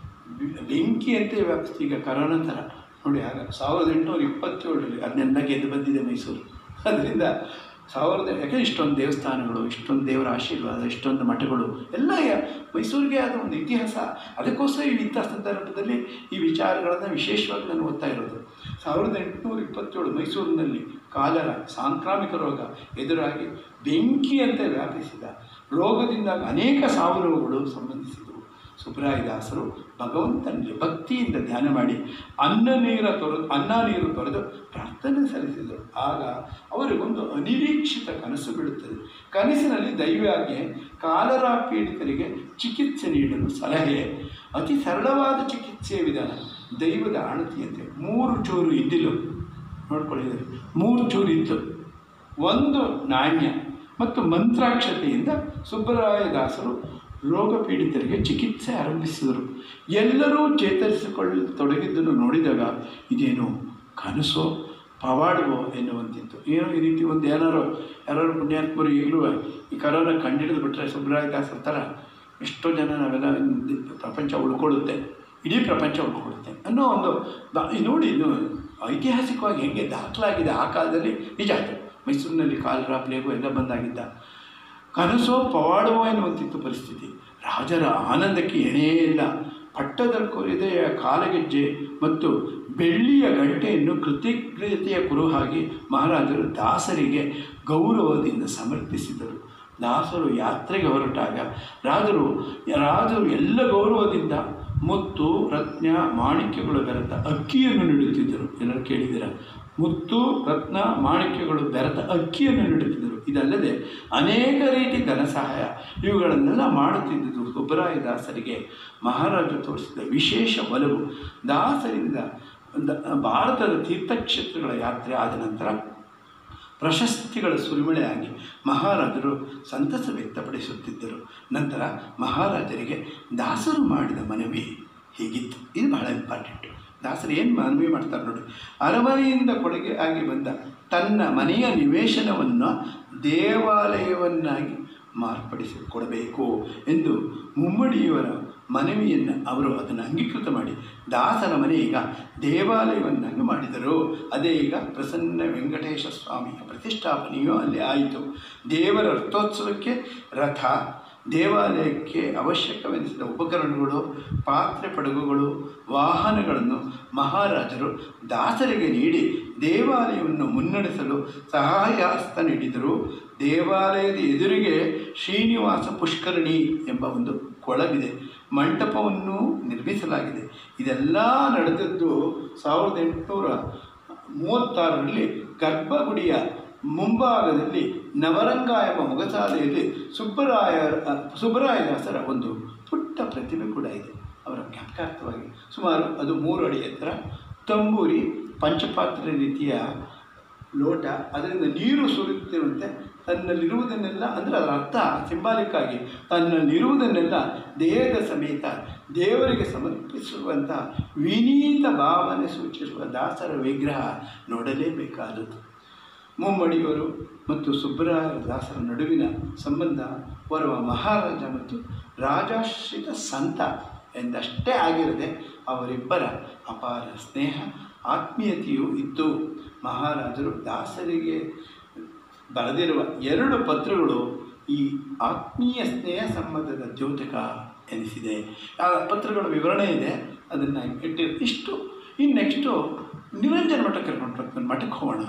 ಬೆ- ಬೆಂಕಿಯಂತೆ ವ್ಯಾಪಿಸ್ತು ಈಗ ಕರೋನಾ ಥರ ನೋಡಿ ಆಗ ಸಾವಿರದ ಎಂಟುನೂರ ಇಪ್ಪತ್ತೇಳರಲ್ಲಿ ಅದನ್ನೆಲ್ಲ ಗೆದ್ದು ಬಂದಿದೆ ಮೈಸೂರು ಅದರಿಂದ ಸಾವಿರದ ಯಾಕೆ ಇಷ್ಟೊಂದು ದೇವಸ್ಥಾನಗಳು ಇಷ್ಟೊಂದು ದೇವರ ಆಶೀರ್ವಾದ ಇಷ್ಟೊಂದು ಮಠಗಳು ಎಲ್ಲ ಯ- ಮೈಸೂರಿಗೆ ಆದ ಒಂದು ಇತಿಹಾಸ ಅದಕ್ಕೋಸ್ಕರ ಈ ಇಂಥ ಸಂದರ್ಭದಲ್ಲಿ ಈ ವಿಚಾರಗಳನ್ನು ವಿಶೇಷವಾಗಿ ನಾನು ಓದ್ತಾ ಇರೋದು ಸಾವಿರದ ಎಂಟುನೂರ ಇಪ್ಪತ್ತೇಳು ಮೈಸೂರಿನಲ್ಲಿ ಕಾಲರ ಸಾಂಕ್ರಾಮಿಕ ರೋಗ ಎದುರಾಗಿ ಬೆಂಕಿಯಂತೆ ವ್ಯಾಪಿಸಿದ ರೋಗದಿಂದ ಅನೇಕ ಸಾವು ನೋವುಗಳು ಸಂಬಂಧಿಸಿದವು ಸುಬ್ರಾಯದಾಸರು ಭಗವಂತನಲ್ಲಿ ಭಕ್ತಿಯಿಂದ ಧ್ಯಾನ ಮಾಡಿ ಅನ್ನ ನೀರ ತೊರೆದು ಅನ್ನ ನೀರು ತೊರೆದು ಪ್ರಾರ್ಥನೆ ಸಲ್ಲಿಸಿದರು ಆಗ ಅವರಿಗೊಂದು ಅನಿರೀಕ್ಷಿತ ಕನಸು ಬೀಳುತ್ತದೆ ಕನಸಿನಲ್ಲಿ ದೈವಾಜ್ಞೆ ಕಾಲರಾ ಪೀಡಿತರಿಗೆ ಚಿಕಿತ್ಸೆ ನೀಡಲು ಸಲಹೆ ಅತಿ ಸರಳವಾದ ಚಿಕಿತ್ಸೆಯ ವಿಧಾನ ದೈವದ ಆಣತಿಯಂತೆ ಮೂರು ಚೂರು ಇದ್ದಿಲು ನೋಡ್ಕೊಳ್ಳಿದ್ದಾರೆ ಮೂರು ಚೂರು ಇತ್ತು ಒಂದು ನಾಣ್ಯ ಮತ್ತು ಮಂತ್ರಾಕ್ಷತೆಯಿಂದ ಸುಬ್ಬರಾಯದಾಸರು ರೋಗ ಪೀಡಿತರಿಗೆ ಚಿಕಿತ್ಸೆ ಆರಂಭಿಸಿದರು ಎಲ್ಲರೂ ಚೇತರಿಸಿಕೊಳ್ಳತೊಡಗಿದ್ದನ್ನು ನೋಡಿದಾಗ ಇದೇನು ಕನಸೋ ಪವಾಡವೋ ಎನ್ನುವಂತಿತ್ತು ಏನೋ ಈ ರೀತಿ ಒಂದು ಏನಾರೋ ಯಾರು ಪುಣ್ಯಾತ್ಮರು ಈಗಲೂ ಈ ಕರೋನಾ ಕಂಡಿಡಿದು ಬಿಟ್ಟರೆ ಸುಬ್ರಾಯದಾಸರ ಥರ ಎಷ್ಟೋ ಜನ ನಾವೆಲ್ಲ ಇಂದ್- ಪ್ರಪಂಚ ಉಳ್ಕೊಳ್ಳುತ್ತೆ ಇಡೀ ಪ್ರಪಂಚ ಉಳ್ಕೊಳ್ಳುತ್ತೆ ಅನ್ನೋ ಒಂದು ದಾ ಈ ನೋಡಿ ಇದು ಐತಿಹಾಸಿಕವಾಗಿ ಹೆಂಗೆ ದಾಖಲಾಗಿದೆ ಆ ಕಾಲದಲ್ಲಿ ನಿಜ ಆಯಿತು ಮೈಸೂರಿನಲ್ಲಿ ಕಾಲರಾ ಪ್ಲೇಗು ಎಲ್ಲ ಬಂದಾಗಿದ್ದ ಕನಸೋ ಪವಾಡವೋ ಎನ್ನುವಂತಿತ್ತು ಪರಿಸ್ಥಿತಿ ರಾಜರ ಆನಂದಕ್ಕೆ ಎಣೆಯೇ ಇಲ್ಲ ಪಟ್ಟದ ಕೊರಿದೆಯ ಕಾಲಗೆಜ್ಜೆ ಮತ್ತು ಬೆಳ್ಳಿಯ ಗಂಟೆಯನ್ನು ಕೃತಜ್ಞತೆಯ ಕುರುಹಾಗಿ ಮಹಾರಾಜರು ದಾಸರಿಗೆ ಗೌರವದಿಂದ ಸಮರ್ಪಿಸಿದರು ದಾಸರು ಯಾತ್ರೆಗೆ ಹೊರಟಾಗ ರಾಜರು ರಾಜರು ಎಲ್ಲ ಗೌರವದಿಂದ ಮುತ್ತು ರತ್ನ ಮಾಣಿಕ್ಯಗಳು ಬೆರೆತ ಅಕ್ಕಿಯನ್ನು ನೀಡುತ್ತಿದ್ದರು ಎಲ್ಲರೂ ಕೇಳಿದ್ದೀರ ಮುತ್ತು ರತ್ನ ಮಾಣಿಕ್ಯಗಳು ಬೆರೆತ ಅಕ್ಕಿಯನ್ನು ನೀಡುತ್ತಿದ್ದರು ಇದಲ್ಲದೆ ಅನೇಕ ರೀತಿ ಧನ ಸಹಾಯ ಇವುಗಳನ್ನೆಲ್ಲ ಮಾಡುತ್ತಿದ್ದುದು ಸುಬ್ಬರಾಯ ದಾಸರಿಗೆ ಮಹಾರಾಜ ತೋರಿಸಿದ ವಿಶೇಷ ಒಲವು ದಾಸರಿಂದ ದ- ಭಾರತದ ತೀರ್ಥಕ್ಷೇತ್ರಗಳ ಯಾತ್ರೆ ಆದ ನಂತರ ಪ್ರಶಸ್ತಿಗಳ ಸುರಿಮಳೆಯಾಗಿ ಮಹಾರಾಜರು ಸಂತಸ ವ್ಯಕ್ತಪಡಿಸುತ್ತಿದ್ದರು ನಂತರ ಮಹಾರಾಜರಿಗೆ ದಾಸರು ಮಾಡಿದ ಮನವಿ ಹೀಗಿತ್ತು ಇದು ಬಹಳ ಇಂಪಾರ್ಟೆಂಟು ದಾಸರು ಏನು ಮನವಿ ಮಾಡ್ತಾರೆ ನೋಡಿ ಅರಮನೆಯಿಂದ ಕೊಡುಗೆ ಆಗಿ ಬಂದ ತನ್ನ ಮನೆಯ ನಿವೇಶನವನ್ನು ದೇವಾಲಯವನ್ನಾಗಿ ಮಾರ್ಪಡಿಸಿ ಕೊಡಬೇಕು ಎಂದು ಮುಮ್ಮಡಿಯವರ ಮನವಿಯನ್ನು ಅವರು ಅದನ್ನು ಅಂಗೀಕೃತ ಮಾಡಿ ದಾಸರ ಮನೆ ಈಗ ದೇವಾಲಯವನ್ನಾಗಿ ಮಾಡಿದರು ಅದೇ ಈಗ ಪ್ರಸನ್ನ ವೆಂಕಟೇಶ ಸ್ವಾಮಿಯ ಪ್ರತಿಷ್ಠಾಪನೆಯೂ ಅಲ್ಲಿ ಆಯಿತು ದೇವರ ರಥೋತ್ಸವಕ್ಕೆ ರಥ ದೇವಾಲಯಕ್ಕೆ ಅವಶ್ಯಕವೆನಿಸಿದ ಉಪಕರಣಗಳು ಪಾತ್ರೆ ಪಡಗುಗಳು ವಾಹನಗಳನ್ನು ಮಹಾರಾಜರು ದಾಸರಿಗೆ ನೀಡಿ ದೇವಾಲಯವನ್ನು ಮುನ್ನಡೆಸಲು ಸಹಾಯಹಸ್ತ ನೀಡಿದರು ದೇವಾಲಯದ ಎದುರಿಗೆ ಶ್ರೀನಿವಾಸ ಪುಷ್ಕರಣಿ ಎಂಬ ಒಂದು ಕೊಳವಿದೆ ಮಂಟಪವನ್ನು ನಿರ್ಮಿಸಲಾಗಿದೆ ಇದೆಲ್ಲ ನಡೆದದ್ದು ಸಾವಿರದ ಎಂಟುನೂರ ಮೂವತ್ತಾರರಲ್ಲಿ ಗರ್ಭಗುಡಿಯ ಮುಂಭಾಗದಲ್ಲಿ ನವರಂಗ ಎಂಬ ಮೊಗಸಾಲೆಯಲ್ಲಿ ಸುಬ್ಬರಾಯ ಸುಬ್ಬರಾಯದಾಸರ ಒಂದು ಪುಟ್ಟ ಪ್ರತಿಮೆ ಕೂಡ ಇದೆ ಅವರ ಜ್ಞಾಪಕಾರ್ಥವಾಗಿ ಸುಮಾರು ಅದು ಮೂರು ಅಡಿ ಎತ್ತರ ತಂಬೂರಿ ಪಂಚಪಾತ್ರ ರೀತಿಯ ಲೋಟ ಅದರಿಂದ ನೀರು ಸುರಿಯುತ್ತಿರುವಂತೆ ತನ್ನಲ್ಲಿರುವುದನ್ನೆಲ್ಲ ಅಂದರೆ ಅದರ ಅರ್ಥ ಸಿಂಬಾಲಿಕ್ ಆಗಿ ತನ್ನಲ್ಲಿರುವುದನ್ನೆಲ್ಲ ದೇಹದ ಸಮೇತ ದೇವರಿಗೆ ಸಮರ್ಪಿಸುವಂಥ ವಿನೀತ ಭಾವನೆ ಸೂಚಿಸುವ ದಾಸರ ವಿಗ್ರಹ ನೋಡಲೇಬೇಕಾದದ್ದು ಮುಮ್ಮಡಿಯವರು ಮತ್ತು ಸುಬ್ಬರಾಯ ದಾಸರ ನಡುವಿನ ಸಂಬಂಧ ಓರ್ವ ಮಹಾರಾಜ ಮತ್ತು ರಾಜಾಶ್ರಿತ ಸಂತ ಎಂದಷ್ಟೇ ಆಗಿರದೆ ಅವರಿಬ್ಬರ ಅಪಾರ ಸ್ನೇಹ ಆತ್ಮೀಯತೆಯೂ ಇತ್ತು ಮಹಾರಾಜರು ದಾಸರಿಗೆ ಬರೆದಿರುವ ಎರಡು ಪತ್ರಗಳು ಈ ಆತ್ಮೀಯ ಸ್ನೇಹ ಸಂಬಂಧದ ದ್ಯೋತಕ ಎನಿಸಿದೆ ಆ ಪತ್ರಗಳ ವಿವರಣೆ ಇದೆ ಅದನ್ನು ಇಟ್ಟಿ ಇಷ್ಟು ಇನ್ನು ನೆಕ್ಸ್ಟು ನಿರಂಜನ ಮಠ ಕರ್ಕೊಂಡು ಮಠಕ್ಕೆ ಹೋಗೋಣ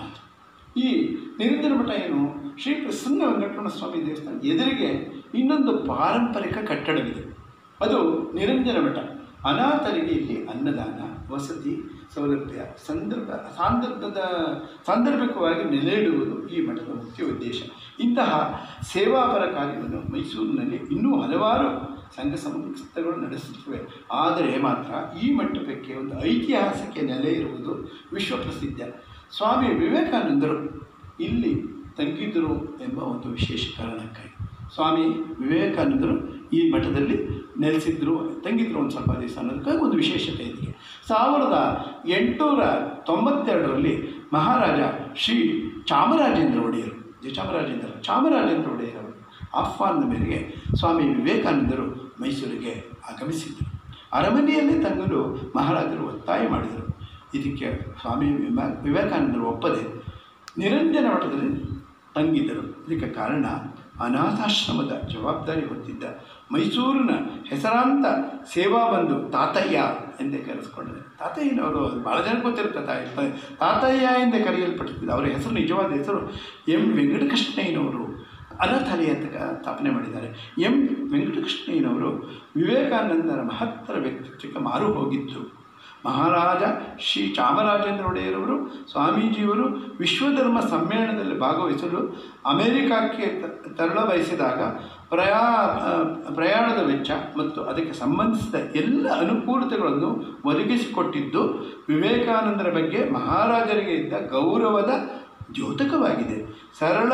ಈ ನಿರಂಜನ ಮಠ ಏನು ಶ್ರೀ ಪ್ರಸನ್ನ ವೆಂಕಟರಮಣ ಸ್ವಾಮಿ ದೇವಸ್ಥಾನ ಎದುರಿಗೆ ಇನ್ನೊಂದು ಪಾರಂಪರಿಕ ಕಟ್ಟಡವಿದೆ ಅದು ನಿರಂಜನ ಮಠ ಅನಾಥರಿಗೆ ಇಲ್ಲಿ ಅನ್ನದಾನ ವಸತಿ ಸೌಲಭ್ಯ ಸಂದರ್ಭ ಸಾಂದರ್ಭದ ಸಾಂದರ್ಭಿಕವಾಗಿ ನೆಲೆ ಇಡುವುದು ಈ ಮಠದ ಮುಖ್ಯ ಉದ್ದೇಶ ಇಂತಹ ಸೇವಾಪರ ಕಾರ್ಯವನ್ನು ಮೈಸೂರಿನಲ್ಲಿ ಇನ್ನೂ ಹಲವಾರು ಸಂಘ ಸಂಸ್ಥೆಗಳು ನಡೆಸುತ್ತವೆ ಆದರೆ ಮಾತ್ರ ಈ ಮಂಟಪಕ್ಕೆ ಒಂದು ಐತಿಹಾಸಿಕ ನೆಲೆ ಇರುವುದು ವಿಶ್ವಪ್ರಸಿದ್ಧ ಸ್ವಾಮಿ ವಿವೇಕಾನಂದರು ಇಲ್ಲಿ ತಂಗಿದ್ದರು ಎಂಬ ಒಂದು ವಿಶೇಷ ಕಾರಣಕ್ಕಾಗಿ ಸ್ವಾಮಿ ವಿವೇಕಾನಂದರು ಈ ಮಠದಲ್ಲಿ ನೆಲೆಸಿದ್ರು ತಂಗಿದ್ರು ಒಂದು ಸ್ವಲ್ಪ ದಿವಸ ಅನ್ನೋದಕ್ಕಾಗಿ ಒಂದು ವಿಶೇಷತೆ ಇದೆ ಸಾವಿರದ ಎಂಟುನೂರ ತೊಂಬತ್ತೆರಡರಲ್ಲಿ ಮಹಾರಾಜ ಶ್ರೀ ಚಾಮರಾಜೇಂದ್ರ ಒಡೆಯರು ಜಯ ಚಾಮರಾಜೇಂದ್ರ ಚಾಮರಾಜೇಂದ್ರ ಒಡೆಯರ್ ಅವರು ಆಹ್ವಾನದ ಮೇರೆಗೆ ಸ್ವಾಮಿ ವಿವೇಕಾನಂದರು ಮೈಸೂರಿಗೆ ಆಗಮಿಸಿದ್ದರು ಅರಮನೆಯಲ್ಲೇ ತಂಗಲು ಮಹಾರಾಜರು ಒತ್ತಾಯ ಮಾಡಿದರು ಇದಕ್ಕೆ ಸ್ವಾಮಿ ವಿಮಾ ವಿವೇಕಾನಂದರು ಒಪ್ಪದೆ ನಿರಂಜನ ಮಠದಲ್ಲಿ ತಂಗಿದ್ದರು ಇದಕ್ಕೆ ಕಾರಣ ಅನಾಥಾಶ್ರಮದ ಜವಾಬ್ದಾರಿ ಹೊತ್ತಿದ್ದ ಮೈಸೂರಿನ ಹೆಸರಾಂತ ಸೇವಾ ಬಂಧು ತಾತಯ್ಯ ಎಂದೇ ಕರೆಸ್ಕೊಂಡಿದ್ದಾರೆ ತಾತಯ್ಯನವರು ಭಾಳ ಜನ ಗೊತ್ತಿರುತ್ತೆ ತಾಯಿ ತಾತಯ್ಯ ಎಂದೇ ಕರೆಯಲ್ಪಟ್ಟಿದ್ದ ಅವರ ಹೆಸರು ನಿಜವಾದ ಹೆಸರು ಎಂ ವೆಂಕಟಕೃಷ್ಣಯ್ಯನವರು ಅನಾಥಾಲಯ ಅಂತ ಕ- ಸ್ಥಾಪನೆ ಮಾಡಿದ್ದಾರೆ ಎಂ ವೆಂಕಟಕೃಷ್ಣಯ್ಯನವರು ವಿವೇಕಾನಂದರ ಮಹತ್ತರ ವ್ಯಕ್ತಿತ್ವಕ್ಕೆ ಮಾರು ಹೋಗಿದ್ದು ಮಹಾರಾಜ ಶ್ರೀ ಚಾಮರಾಜೇಂದ್ರ ಒಡೆಯರವರು ಸ್ವಾಮೀಜಿಯವರು ವಿಶ್ವಧರ್ಮ ಸಮ್ಮೇಳನದಲ್ಲಿ ಭಾಗವಹಿಸಲು ಅಮೆರಿಕಕ್ಕೆ ತ- ತೆರಳ ಬಯಸಿದಾಗ ಪ್ರಯಾ ಆ, ಪ್ರಯಾಣದ ವೆಚ್ಚ ಮತ್ತು ಅದಕ್ಕೆ ಸಂಬಂಧಿಸಿದ ಎಲ್ಲ ಅನುಕೂಲತೆಗಳನ್ನು ಒದಗಿಸಿಕೊಟ್ಟಿದ್ದು ವಿವೇಕಾನಂದರ ಬಗ್ಗೆ ಮಹಾರಾಜರಿಗೆ ಇದ್ದ ಗೌರವದ ದ್ಯೋತಕವಾಗಿದೆ ಸರಳ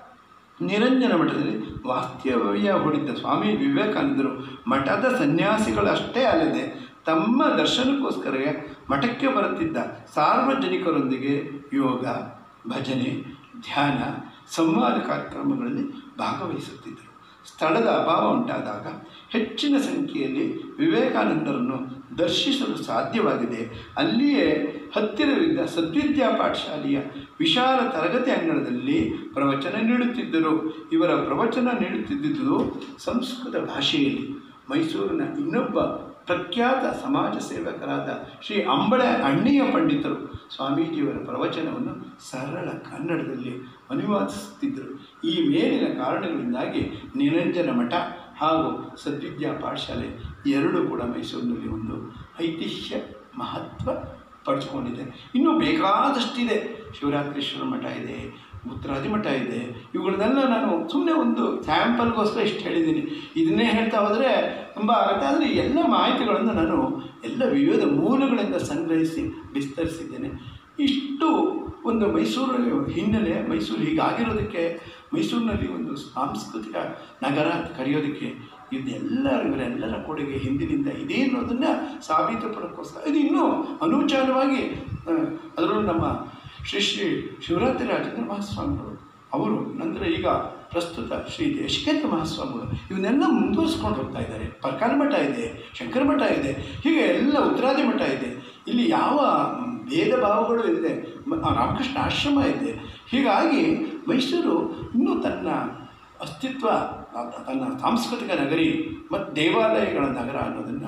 ನಿರಂಜನ ಮಠದಲ್ಲಿ ವಾಸ್ತವ್ಯ ಹೂಡಿದ್ದ ಸ್ವಾಮಿ ವಿವೇಕಾನಂದರು ಮಠದ ಸನ್ಯಾಸಿಗಳಷ್ಟೇ ಅಲ್ಲದೆ ತಮ್ಮ ದರ್ಶನಕ್ಕೋಸ್ಕರ ಮಠಕ್ಕೆ ಬರುತ್ತಿದ್ದ ಸಾರ್ವಜನಿಕರೊಂದಿಗೆ ಯೋಗ ಭಜನೆ ಧ್ಯಾನ ಸಂವಾದ ಕಾರ್ಯಕ್ರಮಗಳಲ್ಲಿ ಭಾಗವಹಿಸುತ್ತಿದ್ದರು ಸ್ಥಳದ ಅಭಾವ ಉಂಟಾದಾಗ ಹೆಚ್ಚಿನ ಸಂಖ್ಯೆಯಲ್ಲಿ ವಿವೇಕಾನಂದರನ್ನು ದರ್ಶಿಸಲು ಸಾಧ್ಯವಾಗಿದೆ ಅಲ್ಲಿಯೇ ಹತ್ತಿರವಿದ್ದ ಸದ್ವಿದ್ಯಾ ಪಾಠಶಾಲೆಯ ವಿಶಾಲ ತರಗತಿ ಅಂಗಣದಲ್ಲಿ ಪ್ರವಚನ ನೀಡುತ್ತಿದ್ದರು ಇವರ ಪ್ರವಚನ ನೀಡುತ್ತಿದ್ದುದು ಸಂಸ್ಕೃತ ಭಾಷೆಯಲ್ಲಿ ಮೈಸೂರಿನ ಇನ್ನೊಬ್ಬ ಪ್ರಖ್ಯಾತ ಸಮಾಜ ಸೇವಕರಾದ ಶ್ರೀ ಅಂಬಳೆ ಅಣ್ಣಯ್ಯ ಪಂಡಿತರು ಸ್ವಾಮೀಜಿಯವರ ಪ್ರವಚನವನ್ನು ಸರಳ ಕನ್ನಡದಲ್ಲಿ ಅನುವಾದಿಸುತ್ತಿದ್ದರು ಈ ಮೇಲಿನ ಕಾರಣಗಳಿಂದಾಗಿ ನಿರಂಜನ ಮಠ ಹಾಗೂ ಸದ್ವಿದ್ಯಾ ಪಾಠಶಾಲೆ ಎರಡೂ ಕೂಡ ಮೈಸೂರಿನಲ್ಲಿ ಒಂದು ಐತಿಹ್ಯ ಮಹತ್ವ ಪಡೆದುಕೊಂಡಿದೆ ಇನ್ನೂ ಬೇಕಾದಷ್ಟಿದೆ ಶಿವರಾತ್ರೀಶ್ವರ ಮಠ ಇದೆ ಉತ್ತರಾದಿ ಮಠ ಇದೆ ಇವುಗಳನ್ನೆಲ್ಲ ನಾನು ಸುಮ್ಮನೆ ಒಂದು ಸ್ಯಾಂಪಲ್ಗೋಸ್ಕರ ಇಷ್ಟು ಹೇಳಿದ್ದೀನಿ ಇದನ್ನೇ ಹೇಳ್ತಾ ಹೋದರೆ ತುಂಬ ಆಗುತ್ತೆ ಆದರೆ ಈ ಎಲ್ಲ ಮಾಹಿತಿಗಳನ್ನು ನಾನು ಎಲ್ಲ ವಿವಿಧ ಮೂಲಗಳಿಂದ ಸಂಗ್ರಹಿಸಿ ವಿಸ್ತರಿಸಿದ್ದೇನೆ ಇಷ್ಟು ಒಂದು ಮೈಸೂರಲ್ಲಿ ಹಿನ್ನೆಲೆ ಮೈಸೂರು ಹೀಗಾಗಿರೋದಕ್ಕೆ ಮೈಸೂರಿನಲ್ಲಿ ಒಂದು ಸಾಂಸ್ಕೃತಿಕ ನಗರ ಅಂತ ಕರೆಯೋದಕ್ಕೆ ಇದೆಲ್ಲರ ಇವರೆಲ್ಲರ ಕೊಡುಗೆ ಹಿಂದಿನಿಂದ ಇದೆ ಅನ್ನೋದನ್ನು ಸಾಬೀತುಪಡೋಕ್ಕೋಸ್ಕರ ಇದು ಇನ್ನೂ ಅನೂಚಾನವಾಗಿ ಆ, ಅದರಲ್ಲೂ ನಮ್ಮ ಶ್ರೀ ಶ್ರೀ ಶಿವರಾತ್ರಿ ರಾಜೇಂದ್ರ ಮಹಾಸ್ವಾಮಿಗಳು ಅವರು ನಂತರ ಈಗ ಪ್ರಸ್ತುತ ಶ್ರೀ ದೇಶಿಕೇಂದ್ರ ಮಹಾಸ್ವಾಮಿಗಳು ಇವನ್ನೆಲ್ಲ ಮುಂದುವರಿಸ್ಕೊಂಡು ಹೋಗ್ತಾ ಇದ್ದಾರೆ ಪರ್ಕಾಲ ಮಠ ಇದೆ ಶಂಕರ ಮಠ ಇದೆ ಹೀಗೆ ಎಲ್ಲ ಉತ್ತರಾದಿ ಮಠ ಇದೆ ಇಲ್ಲಿ ಯಾವ ಭೇದ ಭಾವಗಳು ಇದೆ ಮ- ಆ ರಾಮಕೃಷ್ಣ ಆಶ್ರಮ ಇದೆ ಹೀಗಾಗಿ ಮೈಸೂರು ಇನ್ನೂ ತನ್ನ ಅಸ್ತಿತ್ವ ತ- ತನ್ನ ಸಾಂಸ್ಕೃತಿಕ ನಗರಿ ಮತ್ತು ದೇವಾಲಯಗಳ ನಗರ ಅನ್ನೋದನ್ನು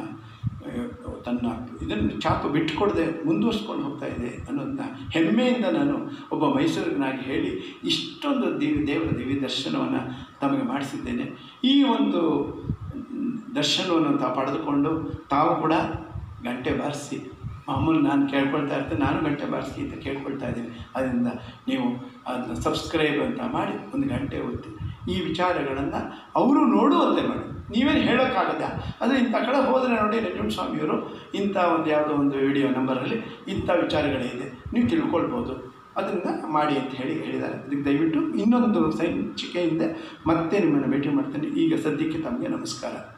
ತನ್ನ ಇದನ್ನು ಚಾಪು ಬಿಟ್ಟುಕೊಡದೆ ಮುಂದುವರ್ಸ್ಕೊಂಡು ಹೋಗ್ತಾ ಇದೆ ಅನ್ನೋದನ್ನ ಹೆಮ್ಮೆಯಿಂದ ನಾನು ಒಬ್ಬ ಮೈಸೂರಿನಾಗಿ ಹೇಳಿ ಇಷ್ಟೊಂದು ದಿವ್ಯ ದೇವರ ದಿವ್ಯ ದರ್ಶನವನ್ನು ತಮಗೆ ಮಾಡಿಸಿದ್ದೇನೆ ಈ ಒಂದು ಮ್, ದರ್ಶನವನ್ನು ತಾವು ಪಡೆದುಕೊಂಡು ತಾವು ಕೂಡ ಗಂಟೆ ಬಾರಿಸಿ ಮಾಮೂಲು ನಾನು ಕೇಳ್ಕೊಳ್ತಾ ಇರ್ತೇನೆ ನಾನು ಗಂಟೆ ಬಾರಿಸಿ ಅಂತ ಕೇಳ್ಕೊಳ್ತಾ ಇದ್ದೀನಿ ಅದರಿಂದ ನೀವು ಅದನ್ನ ಸಬ್ಸ್ಕ್ರೈಬ್ ಅಂತ ಮಾಡಿ ಒಂದು ಗಂಟೆ ಒತ್ತಿ ಈ ವಿಚಾರಗಳನ್ನು ಅವರು ನೋಡುವಂತೆ ಮಾಡಿ ನೀವೇನು ಹೇಳೋಕ್ಕಾಗಲ್ಲ ಆದರೆ ಇಂಥ ಕಡೆ ಹೋದರೆ ನೋಡಿ ನಂಜುಂಡ ಸ್ವಾಮಿಯವರು ಇಂಥ ಒಂದು ಯಾವುದೋ ಒಂದು ವಿಡಿಯೋ ನಂಬರಲ್ಲಿ ಇಂಥ ವಿಚಾರಗಳಿದೆ ನೀವು ತಿಳ್ಕೊಳ್ಬೋದು ಅದನ್ನು ಮಾಡಿ ಅಂತ ಹೇಳಿ ಹೇಳಿದ್ದಾರೆ ಅದಕ್ಕೆ ದಯವಿಟ್ಟು ಇನ್ನೊಂದು ಸಂಚಿಕೆಯಿಂದ ಮತ್ತೆ ನಿಮ್ಮನ್ನು ಭೇಟಿ ಮಾಡ್ತೇನೆ ಈಗ ಸದ್ಯಕ್ಕೆ ತಮಗೆ ನಮಸ್ಕಾರ